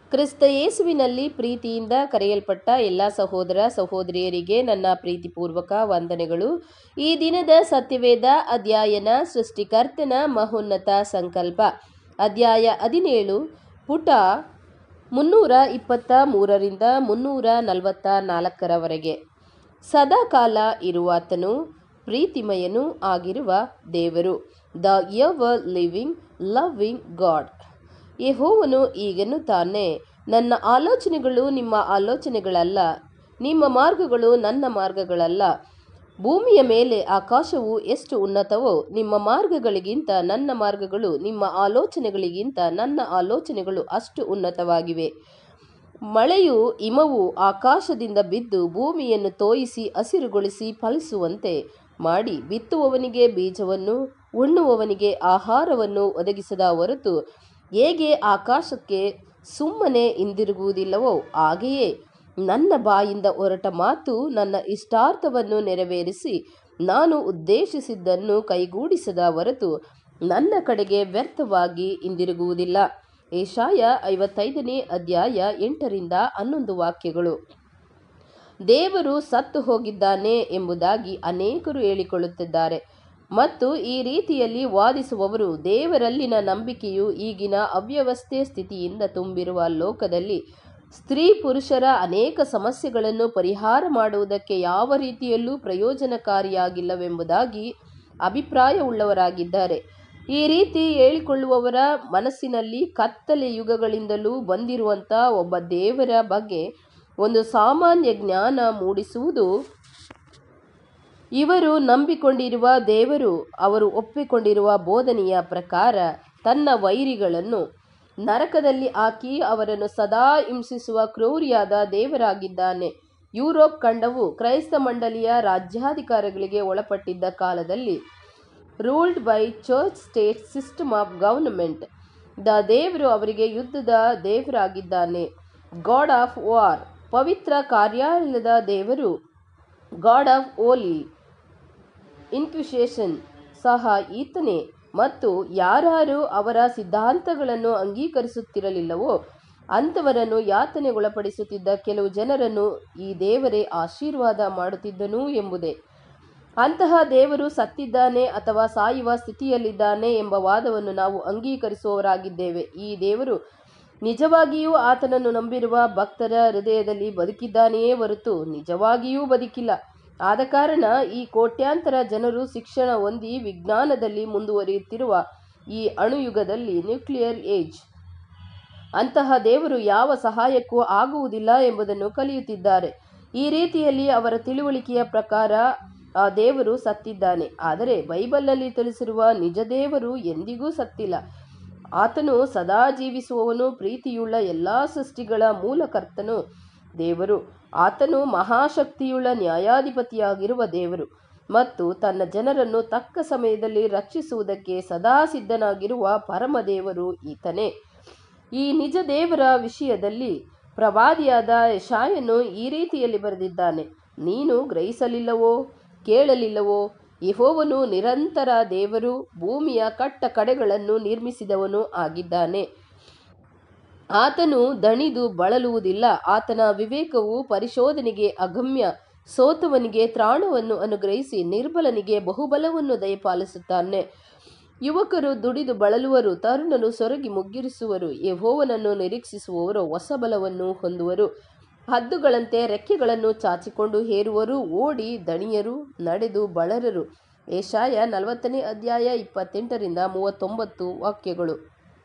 ಕ್ರಿಸ್ತ ಯೇಸುವಿನಲ್ಲಿ ಪ್ರೀತಿಯಿಂದ ಕರೆಯಲ್ಪಟ್ಟ ಎಲ್ಲ ಸಹೋದರ ಸಹೋದರಿಯರಿಗೆ ನನ್ನ ಪ್ರೀತಿಪೂರ್ವಕ ವಂದನೆಗಳು ಈ ದಿನದ ಸತ್ಯವೇದ ಅಧ್ಯಯನ ಸೃಷ್ಟಿಕರ್ತನ ಮಹೋನ್ನತ ಸಂಕಲ್ಪ ಅಧ್ಯಾಯ ಹದಿನೇಳು ಪುಟ ಮುನ್ನೂರ ಇಪ್ಪತ್ತ ಮೂರರಿಂದ ಮುನ್ನೂರ ನಲವತ್ತ ನಾಲ್ಕರವರೆಗೆ ಸದಾಕಾಲ ಇರುವಾತನು ಪ್ರೀತಿಮಯನೂ ಆಗಿರುವ ದೇವರು the ever living loving God ಯೆಹೋವನು ಈಗೆನ್ನುತ್ತಾನೆ ನನ್ನ ಆಲೋಚನೆಗಳು ನಿಮ್ಮ ಆಲೋಚನೆಗಳಲ್ಲ ನಿಮ್ಮ ಮಾರ್ಗಗಳು ನನ್ನ ಮಾರ್ಗಗಳಲ್ಲ ಭೂಮಿಯ ಮೇಲೆ ಆಕಾಶವು ಎಷ್ಟು ಉನ್ನತವೋ ನಿಮ್ಮ ಮಾರ್ಗಗಳಿಗಿಂತ ನನ್ನ ಮಾರ್ಗಗಳು ನಿಮ್ಮ ಆಲೋಚನೆಗಳಿಗಿಂತ ನನ್ನ ಆಲೋಚನೆಗಳು ಅಷ್ಟು ಉನ್ನತವಾಗಿವೆ ಮಳೆಯು ಹಿಮವು ಆಕಾಶದಿಂದ ಬಿದ್ದು ಭೂಮಿಯನ್ನು ತೋಯಿಸಿ ಹಸಿರುಗೊಳಿಸಿ ಫಲಿಸುವಂತೆ ಮಾಡಿ ಬಿತ್ತುವವನಿಗೆ ಬೀಜವನ್ನು ಉಣ್ಣುವವನಿಗೆ ಆಹಾರವನ್ನು ಒದಗಿಸದ ಹೊರತು ಹೇಗೆ ಆಕಾಶಕ್ಕೆ ಸುಮ್ಮನೆ ಹಿಂದಿರುಗುವುದಿಲ್ಲವೋ ಹಾಗೆಯೇ ನನ್ನ ಬಾಯಿಂದ ಹೊರಟ ಮಾತು ನನ್ನ ಇಷ್ಟಾರ್ಥವನ್ನು ನೆರವೇರಿಸಿ ನಾನು ಉದ್ದೇಶಿಸಿದ್ದನ್ನು ಕೈಗೂಡಿಸದ ಹೊರತು ನನ್ನ ಕಡೆಗೆ ವ್ಯರ್ಥವಾಗಿ ಹಿಂದಿರುಗುವುದಿಲ್ಲ ಏಷಾಯ ಐವತ್ತೈದನೇ ಅಧ್ಯಾಯ ಎಂಟರಿಂದ ಹನ್ನೊಂದು ವಾಕ್ಯಗಳು ದೇವರು ಸತ್ತು ಹೋಗಿದ್ದಾನೆ ಎಂಬುದಾಗಿ ಅನೇಕರು ಹೇಳಿಕೊಳ್ಳುತ್ತಿದ್ದಾರೆ ಮತ್ತು ಈ ರೀತಿಯಲ್ಲಿ ವಾದಿಸುವವರು ದೇವರಲ್ಲಿನ ನಂಬಿಕೆಯು ಈಗಿನ ಅವ್ಯವಸ್ಥೆ ಸ್ಥಿತಿಯಿಂದ ತುಂಬಿರುವ ಲೋಕದಲ್ಲಿ ಸ್ತ್ರೀ ಪುರುಷರ ಅನೇಕ ಸಮಸ್ಯೆಗಳನ್ನು ಪರಿಹಾರ ಮಾಡುವುದಕ್ಕೆ ಯಾವ ರೀತಿಯಲ್ಲೂ ಪ್ರಯೋಜನಕಾರಿಯಾಗಿಲ್ಲವೆಂಬುದಾಗಿ ಅಭಿಪ್ರಾಯವುಳ್ಳವರಾಗಿದ್ದಾರೆ ಈ ರೀತಿ ಹೇಳಿಕೊಳ್ಳುವವರ ಮನಸ್ಸಿನಲ್ಲಿ ಕತ್ತಲೆ ಯುಗಗಳಿಂದಲೂ ಬಂದಿರುವಂಥ ಒಬ್ಬ ದೇವರ ಬಗ್ಗೆ ಒಂದು ಸಾಮಾನ್ಯ ಜ್ಞಾನ ಮೂಡಿಸುವುದು ಇವರು ನಂಬಿಕೊಂಡಿರುವ ದೇವರು ಅವರು ಒಪ್ಪಿಕೊಂಡಿರುವ ಬೋಧನೆಯ ಪ್ರಕಾರ ತನ್ನ ವೈರಿಗಳನ್ನು ನರಕದಲ್ಲಿ ಹಾಕಿ ಅವರನ್ನು ಸದಾ ಹಿಂಸಿಸುವ ಕ್ರೂರಿಯಾದ ದೇವರಾಗಿದ್ದಾನೆ ಯುರೋಪ್ ಖಂಡವು ಕ್ರೈಸ್ತ ಮಂಡಳಿಯ ರಾಜ್ಯಾಧಿಕಾರಿಗಳಿಗೆ ಒಳಪಟ್ಟಿದ್ದ ಕಾಲದಲ್ಲಿ ruled by church state system of government the ದೇವರು ಅವರಿಗೆ ಯುದ್ಧದ ದೇವರಾಗಿದ್ದಾನೆ ಗಾಡ್ ಆಫ್ ವಾರ್ ಪವಿತ್ರ ಕಾರ್ಯಾಲಯದ ದೇವರು ಗಾಡ್ ಆಫ್ ಓಲಿ ಇನ್ಕ್ವಿಷೇಷನ್ ಸಹ ಈತನೇ ಮತ್ತು ಯಾರು ಅವರ ಸಿದ್ಧಾಂತಗಳನ್ನು ಅಂಗೀಕರಿಸುತ್ತಿರಲಿಲ್ಲವೋ ಅಂಥವರನ್ನು ಯಾತನೆಗೊಳಪಡಿಸುತ್ತಿದ್ದ ಕೆಲವು ಜನರನ್ನು ಈ ದೇವರೇ ಆಶೀರ್ವಾದ ಮಾಡುತ್ತಿದ್ದನು ಎಂಬುದೇ ಅಂತಹ ದೇವರು ಸತ್ತಿದ್ದಾನೆ ಅಥವಾ ಸಾಯುವ ಸ್ಥಿತಿಯಲ್ಲಿದ್ದಾನೆ ಎಂಬ ವಾದವನ್ನು ನಾವು ಅಂಗೀಕರಿಸುವವರಾಗಿದ್ದೇವೆ ಈ ದೇವರು ನಿಜವಾಗಿಯೂ ಆತನನ್ನು ನಂಬಿರುವ ಭಕ್ತರ ಹೃದಯದಲ್ಲಿ ಬದುಕಿದ್ದಾನೆಯೇ ಹೊರತು ನಿಜವಾಗಿಯೂ ಬದುಕಿಲ್ಲ ಆದ ಕಾರಣ ಈ ಕೋಟ್ಯಾಂತರ ಜನರು ಶಿಕ್ಷಣ ಹೊಂದಿ ವಿಜ್ಞಾನದಲ್ಲಿ ಮುಂದುವರಿಯುತ್ತಿರುವ ಈ ಅಣುಯುಗದಲ್ಲಿ ನ್ಯೂಕ್ಲಿಯರ್ ಏಜ್ ಅಂತಹ ದೇವರು ಯಾವ ಸಹಾಯಕ್ಕೂ ಆಗುವುದಿಲ್ಲ ಎಂಬುದನ್ನು ಕಲಿಯುತ್ತಿದ್ದಾರೆ ಈ ರೀತಿಯಲ್ಲಿ ಅವರ ತಿಳುವಳಿಕೆಯ ಪ್ರಕಾರ ಆ ದೇವರು ಸತ್ತಿದ್ದಾನೆ ಆದರೆ ಬೈಬಲ್ನಲ್ಲಿ ತಿಳಿಸಿರುವ ನಿಜ ದೇವರು ಎಂದಿಗೂ ಸತ್ತಿಲ್ಲ ಆತನು ಸದಾ ಜೀವಿಸುವವನು ಪ್ರೀತಿಯುಳ್ಳ ಎಲ್ಲ ಸೃಷ್ಟಿಗಳ ಮೂಲಕರ್ತನು ದೇವರು ಆತನು ಮಹಾಶಕ್ತಿಯುಳ್ಳ ನ್ಯಾಯಾಧಿಪತಿಯಾಗಿರುವ ದೇವರು ಮತ್ತು ತನ್ನ ಜನರನ್ನು ತಕ್ಕ ಸಮಯದಲ್ಲಿ ರಕ್ಷಿಸುವುದಕ್ಕೆ ಸದಾ ಸಿದ್ಧನಾಗಿರುವ ಪರಮದೇವರು ಈತನೇ ಈ ನಿಜ ದೇವರ ವಿಷಯದಲ್ಲಿ ಪ್ರವಾದಿಯಾದ ಯಶಾಯನು ಈ ರೀತಿಯಲ್ಲಿ ಬರೆದಿದ್ದಾನೆ ನೀನು ಗ್ರಹಿಸಲಿಲ್ಲವೋ ಕೇಳಲಿಲ್ಲವೋ ಯಹೋವನು ನಿರಂತರ ದೇವರು ಭೂಮಿಯ ಕಟ್ಟ ಕಡೆಗಳನ್ನು ನಿರ್ಮಿಸಿದವನು ಆಗಿದ್ದಾನೆ ಆತನು ದಣಿದು ಬಳಲುವುದಿಲ್ಲ ಆತನ ವಿವೇಕವು ಪರಿಶೋಧನೆಗೆ ಅಗಮ್ಯ ಸೋತವನಿಗೆ ತ್ರಾಣವನ್ನು ಅನುಗ್ರಹಿಸಿ ನಿರ್ಬಲನಿಗೆ ಬಹುಬಲವನ್ನು ದಯಪಾಲಿಸುತ್ತಾನೆ ಯುವಕರು ದುಡಿದು ಬಳಲುವರು ತರುಣರು ಸೊರಗಿ ಮುಗ್ಗಿರಿಸುವರು ಯಹೋವನನ್ನು ನಿರೀಕ್ಷಿಸುವವರು ಹೊಸ ಬಲವನ್ನು ಹೊಂದುವರು ಹದ್ದುಗಳಂತೆ ರೆಕ್ಕೆಗಳನ್ನು ಚಾಚಿಕೊಂಡು ಹೇರುವರು ಓಡಿ ದಣಿಯರು ನಡೆದು ಬಳರರು ಏಷಾಯ ನಲವತ್ತನೇ ಅಧ್ಯಾಯ ಇಪ್ಪತ್ತೆಂಟರಿಂದ ಮೂವತ್ತೊಂಬತ್ತು ವಾಕ್ಯಗಳು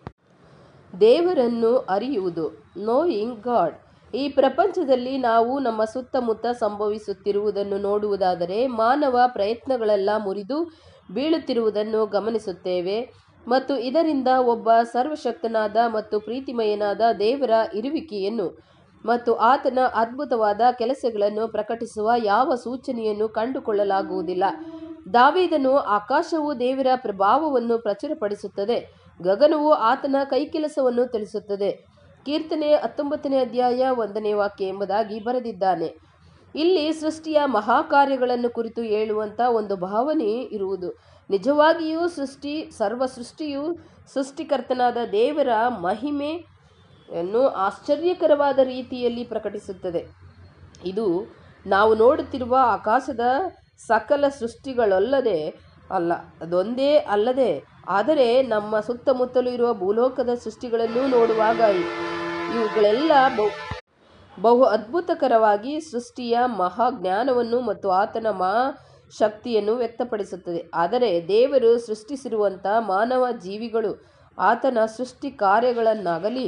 ದೇವರನ್ನು ಅರಿಯುವುದು ನೋಯಿಂಗ್ ಗಾಡ್ ಈ ಪ್ರಪಂಚದಲ್ಲಿ ನಾವು ನಮ್ಮ ಸುತ್ತಮುತ್ತ ಸಂಭವಿಸುತ್ತಿರುವುದನ್ನು ನೋಡುವುದಾದರೆ ಮಾನವ ಪ್ರಯತ್ನಗಳೆಲ್ಲ ಮುರಿದು ಬೀಳುತ್ತಿರುವುದನ್ನು ಗಮನಿಸುತ್ತೇವೆ ಮತ್ತು ಇದರಿಂದ ಒಬ್ಬ ಸರ್ವಶಕ್ತನಾದ ಮತ್ತು ಪ್ರೀತಿಮಯನಾದ ದೇವರ ಇರುವಿಕೆಯನ್ನು ಮತ್ತು ಆತನ ಅದ್ಭುತವಾದ ಕೆಲಸಗಳನ್ನು ಪ್ರಕಟಿಸುವ ಯಾವ ಸೂಚನೆಯನ್ನು ಕಂಡುಕೊಳ್ಳಲಾಗುವುದಿಲ್ಲ ದಾವೀದನು ಆಕಾಶವು ದೇವರ ಪ್ರಭಾವವನ್ನು ಪ್ರಚುರಪಡಿಸುತ್ತದೆ ಗಗನವು ಆತನ ಕೈಕೆಲಸವನ್ನು ತಿಳಿಸುತ್ತದೆ ಕೀರ್ತನೆ ಹತ್ತೊಂಬತ್ತನೇ ಅಧ್ಯಾಯ ಒಂದನೇ ವಾಕ್ಯ ಎಂಬುದಾಗಿ ಬರೆದಿದ್ದಾನೆ ಇಲ್ಲಿ ಸೃಷ್ಟಿಯ ಮಹಾಕಾರ್ಯಗಳನ್ನು ಕುರಿತು ಹೇಳುವಂಥ ಒಂದು ಭಾವನೆ ಇರುವುದು ನಿಜವಾಗಿಯೂ ಸೃಷ್ಟಿ ಸರ್ವ ಸೃಷ್ಟಿಯು ಸೃಷ್ಟಿಕರ್ತನಾದ ದೇವರ ಮಹಿಮೆ ಯನ್ನು ಆಶ್ಚರ್ಯಕರವಾದ ರೀತಿಯಲ್ಲಿ ಪ್ರಕಟಿಸುತ್ತದೆ ಇದು ನಾವು ನೋಡುತ್ತಿರುವ ಆಕಾಶದ ಸಕಲ ಸೃಷ್ಟಿಗಳಲ್ಲದೆ ಅಲ್ಲ ಅದೊಂದೇ ಅಲ್ಲದೆ ಆದರೆ ನಮ್ಮ ಸುತ್ತಮುತ್ತಲೂ ಇರುವ ಭೂಲೋಕದ ಸೃಷ್ಟಿಗಳನ್ನು ನೋಡುವಾಗ ಇವುಗಳೆಲ್ಲ ಬಹು ಬಹು ಅದ್ಭುತಕರವಾಗಿ ಸೃಷ್ಟಿಯ ಮಹಾಜ್ಞಾನವನ್ನು ಮತ್ತು ಆತನ ಮಹಾ ಶಕ್ತಿಯನ್ನು ವ್ಯಕ್ತಪಡಿಸುತ್ತದೆ ಆದರೆ ದೇವರು ಸೃಷ್ಟಿಸಿರುವಂಥ ಮಾನವ ಜೀವಿಗಳು ಆತನ ಸೃಷ್ಟಿ ಕಾರ್ಯಗಳನ್ನಾಗಲಿ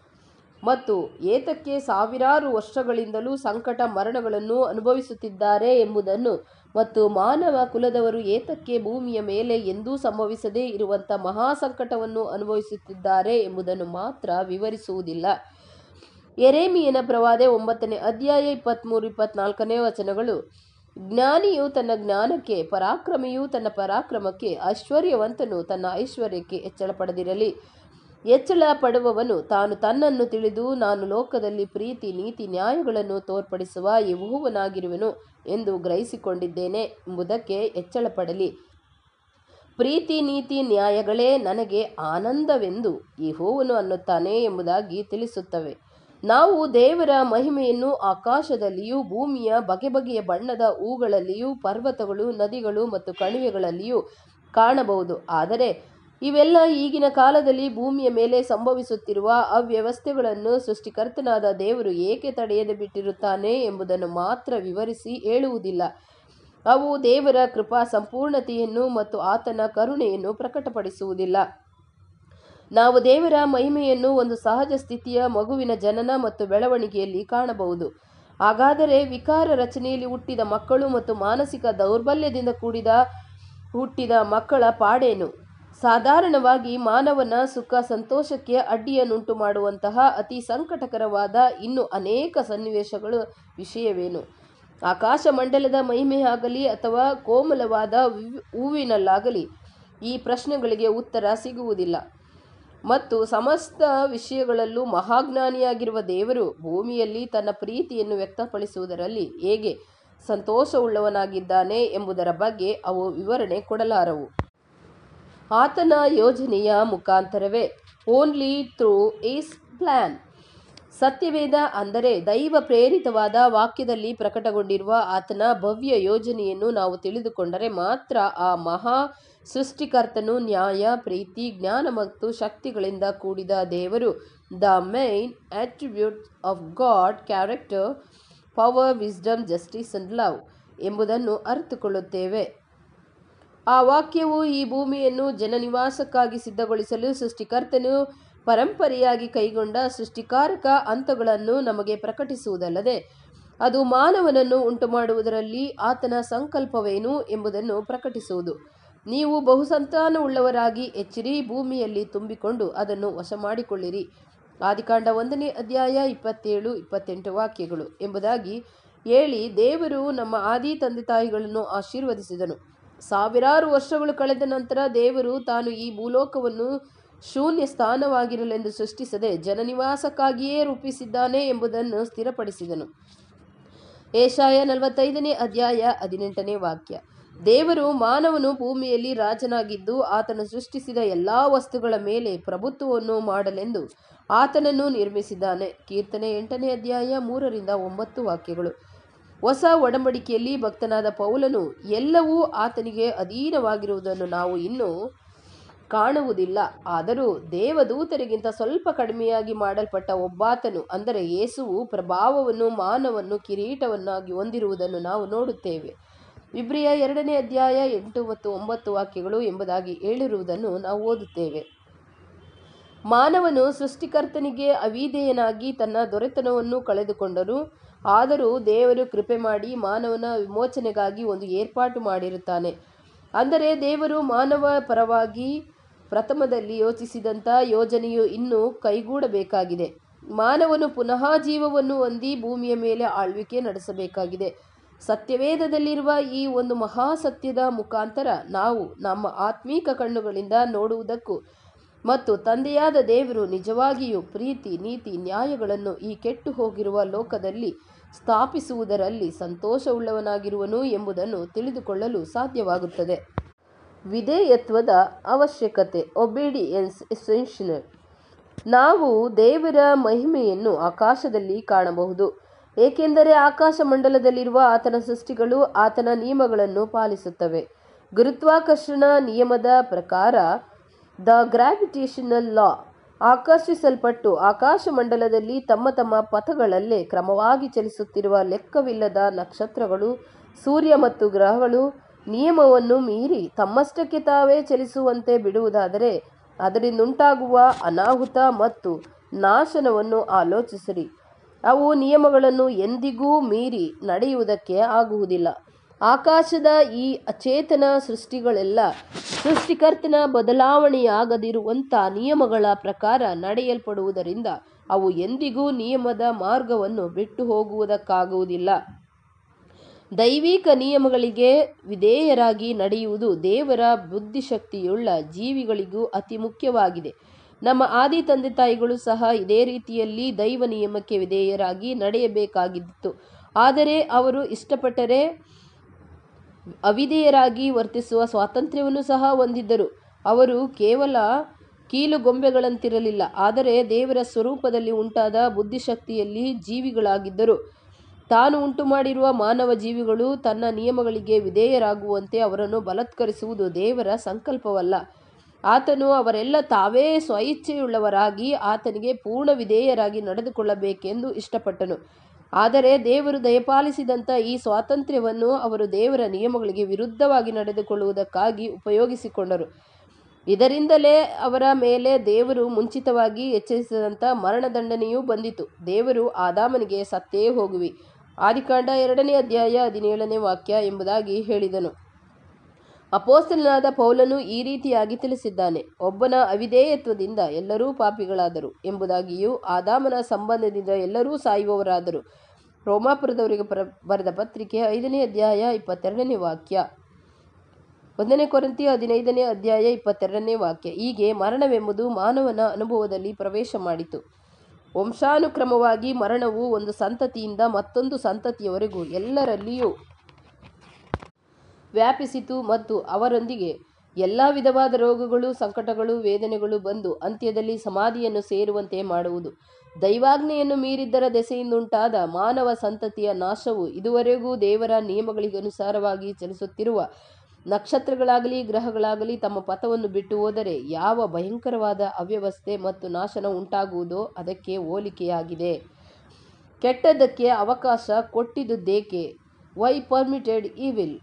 ಮತ್ತು ಏತಕ್ಕೆ ಸಾವಿರಾರು ವರ್ಷಗಳಿಂದಲೂ ಸಂಕಟ ಮರಣಗಳನ್ನು ಅನುಭವಿಸುತ್ತಿದ್ದಾರೆ ಎಂಬುದನ್ನು ಮತ್ತು ಮಾನವ ಕುಲದವರು ಏತಕ್ಕೆ ಭೂಮಿಯ ಮೇಲೆ ಎಂದೂ ಸಂಭವಿಸದೇ ಇರುವಂಥ ಮಹಾ ಸಂಕಟವನ್ನು ಅನುಭವಿಸುತ್ತಿದ್ದಾರೆ ಎಂಬುದನ್ನು ಮಾತ್ರ ವಿವರಿಸುವುದಿಲ್ಲ ಎರೇಮಿಯನ ಪ್ರವಾದೆ ಒಂಬತ್ತನೇ ಅಧ್ಯಾಯ ಇಪ್ಪತ್ತ್ಮೂರು ಇಪ್ಪತ್ನಾಲ್ಕನೇ ವಚನಗಳು ಜ್ಞಾನಿಯು ತನ್ನ ಜ್ಞಾನಕ್ಕೆ ಪರಾಕ್ರಮಿಯು ತನ್ನ ಪರಾಕ್ರಮಕ್ಕೆ ಐಶ್ವರ್ಯವಂತನು ತನ್ನ ಐಶ್ವರ್ಯಕ್ಕೆ ಹೆಚ್ಚಳ ಪಡೆದಿರಲಿ ಹೆಚ್ಚಳ ಪಡುವವನು ತಾನು ತನ್ನನ್ನು ತಿಳಿದು ನಾನು ಲೋಕದಲ್ಲಿ ಪ್ರೀತಿ ನೀತಿ ನ್ಯಾಯಗಳನ್ನು ತೋರ್ಪಡಿಸುವ ಯೆಹೋವನಾಗಿರುವೆನು ಎಂದು ಗ್ರಹಿಸಿಕೊಂಡಿದ್ದೇನೆ ಎಂಬುದಕ್ಕೆ ಹೆಚ್ಚಳ ಪಡಲಿ ಪ್ರೀತಿ ನೀತಿ ನ್ಯಾಯಗಳೇ ನನಗೆ ಆನಂದವೆಂದು ಯೆಹೋವನು ಅನ್ನುತ್ತಾನೆ ಎಂಬುದಾಗಿ ತಿಳಿಸುತ್ತವೆ ನಾವು ದೇವರ ಮಹಿಮೆಯನ್ನು ಆಕಾಶದಲ್ಲಿಯೂ ಭೂಮಿಯ ಬಗೆ ಬಗೆಯ ಬಣ್ಣದ ಹೂಗಳಲ್ಲಿಯೂ ಪರ್ವತಗಳು ನದಿಗಳು ಮತ್ತು ಕಣಿವೆಗಳಲ್ಲಿಯೂ ಕಾಣಬಹುದು ಆದರೆ ಇವೆಲ್ಲ ಈಗಿನ ಕಾಲದಲ್ಲಿ ಭೂಮಿಯ ಮೇಲೆ ಸಂಭವಿಸುತ್ತಿರುವ ಅವ್ಯವಸ್ಥೆಗಳನ್ನು ಸೃಷ್ಟಿಕರ್ತನಾದ ದೇವರು ಏಕೆ ತಡೆಯದೆ ಬಿಟ್ಟಿರುತ್ತಾನೆ ಎಂಬುದನ್ನು ಮಾತ್ರ ವಿವರಿಸಿ ಹೇಳುವುದಿಲ್ಲ ಅವು ದೇವರ ಕೃಪಾ ಸಂಪೂರ್ಣತೆಯನ್ನು ಮತ್ತು ಆತನ ಕರುಣೆಯನ್ನು ಪ್ರಕಟಪಡಿಸುವುದಿಲ್ಲ ನಾವು ದೇವರ ಮಹಿಮೆಯನ್ನು ಒಂದು ಸಹಜ ಸ್ಥಿತಿಯ ಮಗುವಿನ ಜನನ ಮತ್ತು ಬೆಳವಣಿಗೆಯಲ್ಲಿ ಕಾಣಬಹುದು ಹಾಗಾದರೆ ವಿಕಾರ ರಚನೆಯಲ್ಲಿ ಹುಟ್ಟಿದ ಮಕ್ಕಳು ಮತ್ತು ಮಾನಸಿಕ ದೌರ್ಬಲ್ಯದಿಂದ ಕೂಡಿದ ಹುಟ್ಟಿದ ಮಕ್ಕಳ ಪಾಡೇನು ಸಾಧಾರಣವಾಗಿ ಮಾನವನ ಸುಖ ಸಂತೋಷಕ್ಕೆ ಅಡ್ಡಿಯನ್ನುಂಟು ಮಾಡುವಂತಹ ಅತಿ ಸಂಕಟಕರವಾದ ಇನ್ನು ಅನೇಕ ಸನ್ನಿವೇಶಗಳು ವಿಷಯವೇನು ಆಕಾಶ ಮಂಡಲದ ಮಹಿಮೆಯಾಗಲಿ ಅಥವಾ ಕೋಮಲವಾದ ಹೂವಿನಲ್ಲಾಗಲಿ ಈ ಪ್ರಶ್ನೆಗಳಿಗೆ ಉತ್ತರ ಸಿಗುವುದಿಲ್ಲ ಮತ್ತು ಸಮಸ್ತ ವಿಷಯಗಳಲ್ಲೂ ಮಹಾಜ್ಞಾನಿಯಾಗಿರುವ ದೇವರು ಭೂಮಿಯಲ್ಲಿ ತನ್ನ ಪ್ರೀತಿಯನ್ನು ವ್ಯಕ್ತಪಡಿಸುವುದರಲ್ಲಿ ಹೇಗೆ ಸಂತೋಷವುಳ್ಳವನಾಗಿದ್ದಾನೆ ಎಂಬುದರ ಬಗ್ಗೆ ಅವು ವಿವರಣೆ ಕೊಡಲಾರವು ಆತನ ಯೋಜನೆಯ ಮುಖಾಂತರವೇ ಓನ್ಲಿ ಥ್ರೂ ಈಸ್ ಪ್ಲ್ಯಾನ್ ಸತ್ಯವೇದ ಅಂದರೆ ದೈವ ಪ್ರೇರಿತವಾದ ವಾಕ್ಯದಲ್ಲಿ ಪ್ರಕಟಗೊಂಡಿರುವ ಆತನ ಭವ್ಯ ಯೋಜನೆಯನ್ನು ನಾವು ತಿಳಿದುಕೊಂಡರೆ ಮಾತ್ರ ಆ ಮಹಾ ಸೃಷ್ಟಿಕರ್ತನು ನ್ಯಾಯ ಪ್ರೀತಿ ಜ್ಞಾನ ಮತ್ತು ಶಕ್ತಿಗಳಿಂದ ಕೂಡಿದ ದೇವರು the main attribute of God character power wisdom justice and love ಎಂಬುದನ್ನು ಅರಿತುಕೊಳ್ಳುತ್ತೇವೆ ಆ ವಾಕ್ಯವು ಈ ಭೂಮಿಯನ್ನು ಜನನಿವಾಸಕ್ಕಾಗಿ ಸಿದ್ಧಗೊಳಿಸಲು ಸೃಷ್ಟಿಕರ್ತನು ಪರಂಪರೆಯಾಗಿ ಕೈಗೊಂಡ ಸೃಷ್ಟಿಕಾರಕ ಹಂತಗಳನ್ನು ನಮಗೆ ಪ್ರಕಟಿಸುವುದಲ್ಲದೆ ಅದು ಮಾನವನನ್ನು ಉಂಟುಮಾಡುವುದರಲ್ಲಿ ಆತನ ಸಂಕಲ್ಪವೇನು ಎಂಬುದನ್ನು ಪ್ರಕಟಿಸುವುದು ನೀವು ಬಹುಸಂತಾನವುಳ್ಳವರಾಗಿ ಹೆಚ್ಚಿರಿ ಭೂಮಿಯಲ್ಲಿ ತುಂಬಿಕೊಂಡು ಅದನ್ನು ವಶ ಮಾಡಿಕೊಳ್ಳಿರಿ ಆದಿಕಾಂಡ ಒಂದನೇ ಅಧ್ಯಾಯ ಇಪ್ಪತ್ತೇಳು ಇಪ್ಪತ್ತೆಂಟು ವಾಕ್ಯಗಳು ಎಂಬುದಾಗಿ ಹೇಳಿ ದೇವರು ನಮ್ಮ ಆದಿ ತಂದೆ ತಾಯಿಗಳನ್ನು ಆಶೀರ್ವದಿಸಿದನು ಸಾವಿರಾರು ವರ್ಷಗಳು ಕಳೆದ ನಂತರ ದೇವರು ತಾನು ಈ ಭೂಲೋಕವನ್ನು ಶೂನ್ಯ ಸ್ಥಾನವಾಗಿರಲೆಂದು ಸೃಷ್ಟಿಸದೆ ಜನನಿವಾಸಕ್ಕಾಗಿಯೇ ರೂಪಿಸಿದ್ದಾನೆ ಎಂಬುದನ್ನು ಸ್ಥಿರಪಡಿಸಿದನು ಏಷಾಯ ನಲವತ್ತೈದನೇ ಅಧ್ಯಾಯ ಹದಿನೆಂಟನೇ ವಾಕ್ಯ ದೇವರು ಮಾನವನು ಭೂಮಿಯಲ್ಲಿ ರಾಜನಾಗಿದ್ದು ಆತನು ಸೃಷ್ಟಿಸಿದ ಎಲ್ಲ ವಸ್ತುಗಳ ಮೇಲೆ ಪ್ರಭುತ್ವವನ್ನು ಮಾಡಲೆಂದು ಆತನನ್ನು ನಿರ್ಮಿಸಿದ್ದಾನೆ ಕೀರ್ತನೆ ಎಂಟನೇ ಅಧ್ಯಾಯ ಮೂರರಿಂದ ಒಂಬತ್ತು ವಾಕ್ಯಗಳು ಹೊಸ ಒಡಂಬಡಿಕೆಯಲ್ಲಿ ಭಕ್ತನಾದ ಪೌಲನು ಎಲ್ಲವೂ ಆತನಿಗೆ ಅಧೀನವಾಗಿರುವುದನ್ನು ನಾವು ಇನ್ನೂ ಕಾಣುವುದಿಲ್ಲ ಆದರೂ ದೇವದೂತರಿಗಿಂತ ಸ್ವಲ್ಪ ಕಡಿಮೆಯಾಗಿ ಮಾಡಲ್ಪಟ್ಟ ಒಬ್ಬಾತನು ಅಂದರೆ ಯೇಸುವು ಪ್ರಭಾವವನ್ನು ಮಾನವನ್ನು ಕಿರೀಟವನ್ನಾಗಿ ಹೊಂದಿರುವುದನ್ನು ನಾವು ನೋಡುತ್ತೇವೆ ಇಬ್ರಿಯ ಎರಡನೇ ಅಧ್ಯಾಯ ಎಂಟು ಮತ್ತು ಒಂಬತ್ತು ವಾಕ್ಯಗಳು ಎಂಬುದಾಗಿ ಹೇಳಿರುವುದನ್ನು ನಾವು ಓದುತ್ತೇವೆ ಮಾನವನು ಸೃಷ್ಟಿಕರ್ತನಿಗೆ ಅವಿಧೇಯನಾಗಿ ತನ್ನ ದೊರೆತನವನ್ನು ಕಳೆದುಕೊಂಡನು ಆದರೂ ದೇವರು ಕೃಪೆ ಮಾಡಿ ಮಾನವನ ವಿಮೋಚನೆಗಾಗಿ ಒಂದು ಏರ್ಪಾಟು ಮಾಡಿರುತ್ತಾನೆ ಅಂದರೆ ದೇವರು ಮಾನವ ಪರವಾಗಿ ಪ್ರಥಮದಲ್ಲಿ ಯೋಚಿಸಿದಂಥ ಯೋಜನೆಯು ಇನ್ನೂ ಕೈಗೂಡಬೇಕಾಗಿದೆ ಮಾನವನು ಪುನಃ ಜೀವವನ್ನು ಹೊಂದಿ ಭೂಮಿಯ ಮೇಲೆ ಆಳ್ವಿಕೆ ನಡೆಸಬೇಕಾಗಿದೆ ಸತ್ಯವೇದದಲ್ಲಿರುವ ಈ ಒಂದು ಮಹಾಸತ್ಯದ ಮುಖಾಂತರ ನಾವು ನಮ್ಮ ಆತ್ಮೀಕ ಕಣ್ಣುಗಳಿಂದ ನೋಡುವುದಕ್ಕೂ ಮತ್ತು ತಂದೆಯಾದ ದೇವರು ನಿಜವಾಗಿಯೂ ಪ್ರೀತಿ ನೀತಿ ನ್ಯಾಯಗಳನ್ನು ಈ ಕೆಟ್ಟು ಹೋಗಿರುವ ಲೋಕದಲ್ಲಿ ಸ್ಥಾಪಿಸುವುದರಲ್ಲಿ ಸಂತೋಷವುಳ್ಳವನಾಗಿರುವನು ಎಂಬುದನ್ನು ತಿಳಿದುಕೊಳ್ಳಲು ನಾವು ದೇವರ ಮಹಿಮೆಯನ್ನು ಆಕಾಶದಲ್ಲಿ ಕಾಣಬಹುದು ಏಕೆಂದರೆ ಆಕಾಶ ಮಂಡಲದಲ್ಲಿರುವ ಆತನ ಸೃಷ್ಟಿಗಳು ಆತನ ನಿಯಮಗಳನ್ನು ಪಾಲಿಸುತ್ತವೆ ಗುರುತ್ವಾಕರ್ಷಣ ನಿಯಮದ ಪ್ರಕಾರ ದ ಗ್ರಾವಿಟೇಷನಲ್ ಲಾ ಆಕರ್ಷಿಸಲ್ಪಟ್ಟು ಆಕಾಶ ಮಂಡಲದಲ್ಲಿ ತಮ್ಮ ತಮ್ಮ ಪಥಗಳಲ್ಲೇ ಕ್ರಮವಾಗಿ ಚಲಿಸುತ್ತಿರುವ ಲೆಕ್ಕವಿಲ್ಲದ ನಕ್ಷತ್ರಗಳು ಸೂರ್ಯ ಮತ್ತು ಗ್ರಹಗಳು ನಿಯಮವನ್ನು ಮೀರಿ ತಮ್ಮಷ್ಟಕ್ಕೆ ತಾವೇ ಚಲಿಸುವಂತೆ ಬಿಡುವುದಾದರೆ ಅದರಿಂದುಂಟಾಗುವ ಅನಾಹುತ ಮತ್ತು ನಾಶನವನ್ನು ಆಲೋಚಿಸಿರಿ ಅವು ನಿಯಮಗಳನ್ನು ಎಂದಿಗೂ ಮೀರಿ ನಡೆಯುವುದಕ್ಕೆ ಆಗುವುದಿಲ್ಲ ಆಕಾಶದ ಈ ಅಚೇತನ ಸೃಷ್ಟಿಗಳೆಲ್ಲ ಸೃಷ್ಟಿಕರ್ತನ ಬದಲಾವಣೆಯಾಗದಿರುವಂಥ ನಿಯಮಗಳ ಪ್ರಕಾರ ನಡೆಯಲ್ಪಡುವುದರಿಂದ ಅವು ಎಂದಿಗೂ ನಿಯಮದ ಮಾರ್ಗವನ್ನು ಬಿಟ್ಟು ಹೋಗುವುದಕ್ಕಾಗುವುದಿಲ್ಲ ದೈವಿಕ ನಿಯಮಗಳಿಗೆ ವಿಧೇಯರಾಗಿ ನಡೆಯುವುದು ದೇವರ ಬುದ್ಧಿಶಕ್ತಿಯುಳ್ಳ ಜೀವಿಗಳಿಗೂ ಅತಿ ಮುಖ್ಯವಾಗಿದೆ ನಮ್ಮ ಆದಿ ತಂದೆ ತಾಯಿಗಳು ಸಹ ಇದೇ ರೀತಿಯಲ್ಲಿ ದೈವ ನಿಯಮಕ್ಕೆ ವಿಧೇಯರಾಗಿ ನಡೆಯಬೇಕಾಗಿತ್ತು ಆದರೆ ಅವರು ಇಷ್ಟಪಟ್ಟರೆ ಅವಿಧೇಯರಾಗಿ ವರ್ತಿಸುವ ಸ್ವಾತಂತ್ರ್ಯವನ್ನು ಸಹ ಹೊಂದಿದ್ದರು ಅವರು ಕೇವಲ ಕೀಲುಗೊಂಬೆಗಳಂತಿರಲಿಲ್ಲ ಆದರೆ ದೇವರ ಸ್ವರೂಪದಲ್ಲಿ ಉಂಟಾದ ಬುದ್ಧಿಶಕ್ತಿಯಲ್ಲಿ ಜೀವಿಗಳಾಗಿದ್ದರು ತಾನು ಉಂಟು ಮಾಡಿರುವ ಮಾನವ ಜೀವಿಗಳು ತನ್ನ ನಿಯಮಗಳಿಗೆ ವಿಧೇಯರಾಗುವಂತೆ ಅವರನ್ನು ಬಲತ್ಕರಿಸುವುದು ದೇವರ ಸಂಕಲ್ಪವಲ್ಲ ಆತನು ಅವರೆಲ್ಲ ತಾವೇ ಸ್ವಇಚ್ಛೆಯುಳ್ಳವರಾಗಿ ಆತನಿಗೆ ಪೂರ್ಣ ವಿಧೇಯರಾಗಿ ನಡೆದುಕೊಳ್ಳಬೇಕೆಂದು ಇಷ್ಟಪಟ್ಟನು ಆದರೆ ದೇವರು ದಯಪಾಲಿಸಿದಂಥ ಈ ಸ್ವಾತಂತ್ರ್ಯವನ್ನು ಅವರು ದೇವರ ನಿಯಮಗಳಿಗೆ ವಿರುದ್ಧವಾಗಿ ನಡೆದುಕೊಳ್ಳುವುದಕ್ಕಾಗಿ ಉಪಯೋಗಿಸಿಕೊಂಡರು ಇದರಿಂದಲೇ ಅವರ ಮೇಲೆ ದೇವರು ಮುಂಚಿತವಾಗಿ ಎಚ್ಚರಿಸಿದಂಥ ಮರಣದಂಡನೆಯೂ ಬಂದಿತು ದೇವರು ಆದಾಮನಿಗೆ ಸತ್ತೇ ಹೋಗುವಿ ಆದಿಕಾಂಡ ಎರಡನೇ ಅಧ್ಯಾಯ ಹದಿನೇಳನೇ ವಾಕ್ಯ ಎಂಬುದಾಗಿ ಹೇಳಿದನು ಅಪೋಸ್ತಲನಾದ ಪೌಲನು ಈ ರೀತಿಯಾಗಿ ತಿಳಿಸಿದ್ದಾನೆ ಒಬ್ಬನ ಅವಿಧೇಯತ್ವದಿಂದ ಎಲ್ಲರೂ ಪಾಪಿಗಳಾದರು ಎಂಬುದಾಗಿಯೂ ಆದಾಮನ ಸಂಬಂಧದಿಂದ ಎಲ್ಲರೂ ಸಾಯುವವರಾದರು ರೋಮಾಪುರದವರಿಗೆ ಪರ ಬರೆದ ಪತ್ರಿಕೆ ಐದನೇ ಅಧ್ಯಾಯ ಇಪ್ಪತ್ತೆರಡನೇ ವಾಕ್ಯ ಒಂದನೇ ಕೊರಂತಿ ಹದಿನೈದನೇ ಅಧ್ಯಾಯ ಇಪ್ಪತ್ತೆರಡನೇ ವಾಕ್ಯ ಹೀಗೆ ಮರಣವೆಂಬುದು ಮಾನವನ ಅನುಭವದಲ್ಲಿ ಪ್ರವೇಶ ಮಾಡಿತು ವಂಶಾನುಕ್ರಮವಾಗಿ ಮರಣವು ಒಂದು ಸಂತತಿಯಿಂದ ಮತ್ತೊಂದು ಸಂತತಿಯವರೆಗೂ ಎಲ್ಲರಲ್ಲಿಯೂ ವ್ಯಾಪಿಸಿತು ಮತ್ತು ಅವರೊಂದಿಗೆ ಎಲ್ಲ ವಿಧವಾದ ರೋಗಗಳು ಸಂಕಟಗಳು ವೇದನೆಗಳು ಬಂದು ಅಂತ್ಯದಲ್ಲಿ ಸಮಾಧಿಯನ್ನು ಸೇರುವಂತೆ ಮಾಡುವುದು ದೈವಾಜ್ಞೆಯನ್ನು ಮೀರಿದ್ದರ ದೆಸೆಯಿಂದುಂಟಾದ ಮಾನವ ಸಂತತಿಯ ನಾಶವು ಇದುವರೆಗೂ ದೇವರ ನಿಯಮಗಳಿಗನುಸಾರವಾಗಿ ಚಲಿಸುತ್ತಿರುವ ನಕ್ಷತ್ರಗಳಾಗಲಿ ಗ್ರಹಗಳಾಗಲಿ ತಮ್ಮ ಪಥವನ್ನು ಬಿಟ್ಟು ಹೋದರೆ ಯಾವ ಭಯಂಕರವಾದ ಅವ್ಯವಸ್ಥೆ ಮತ್ತು ನಾಶನ ಉಂಟಾಗುವುದೋ ಅದಕ್ಕೆ ಹೋಲಿಕೆಯಾಗಿದೆ ಕೆಟ್ಟದ್ದಕ್ಕೆ ಅವಕಾಶ ಕೊಟ್ಟಿದ್ದುದೇಕೆ ವೈ ಪರ್ಮಿಟೆಡ್ ಈವಿಲ್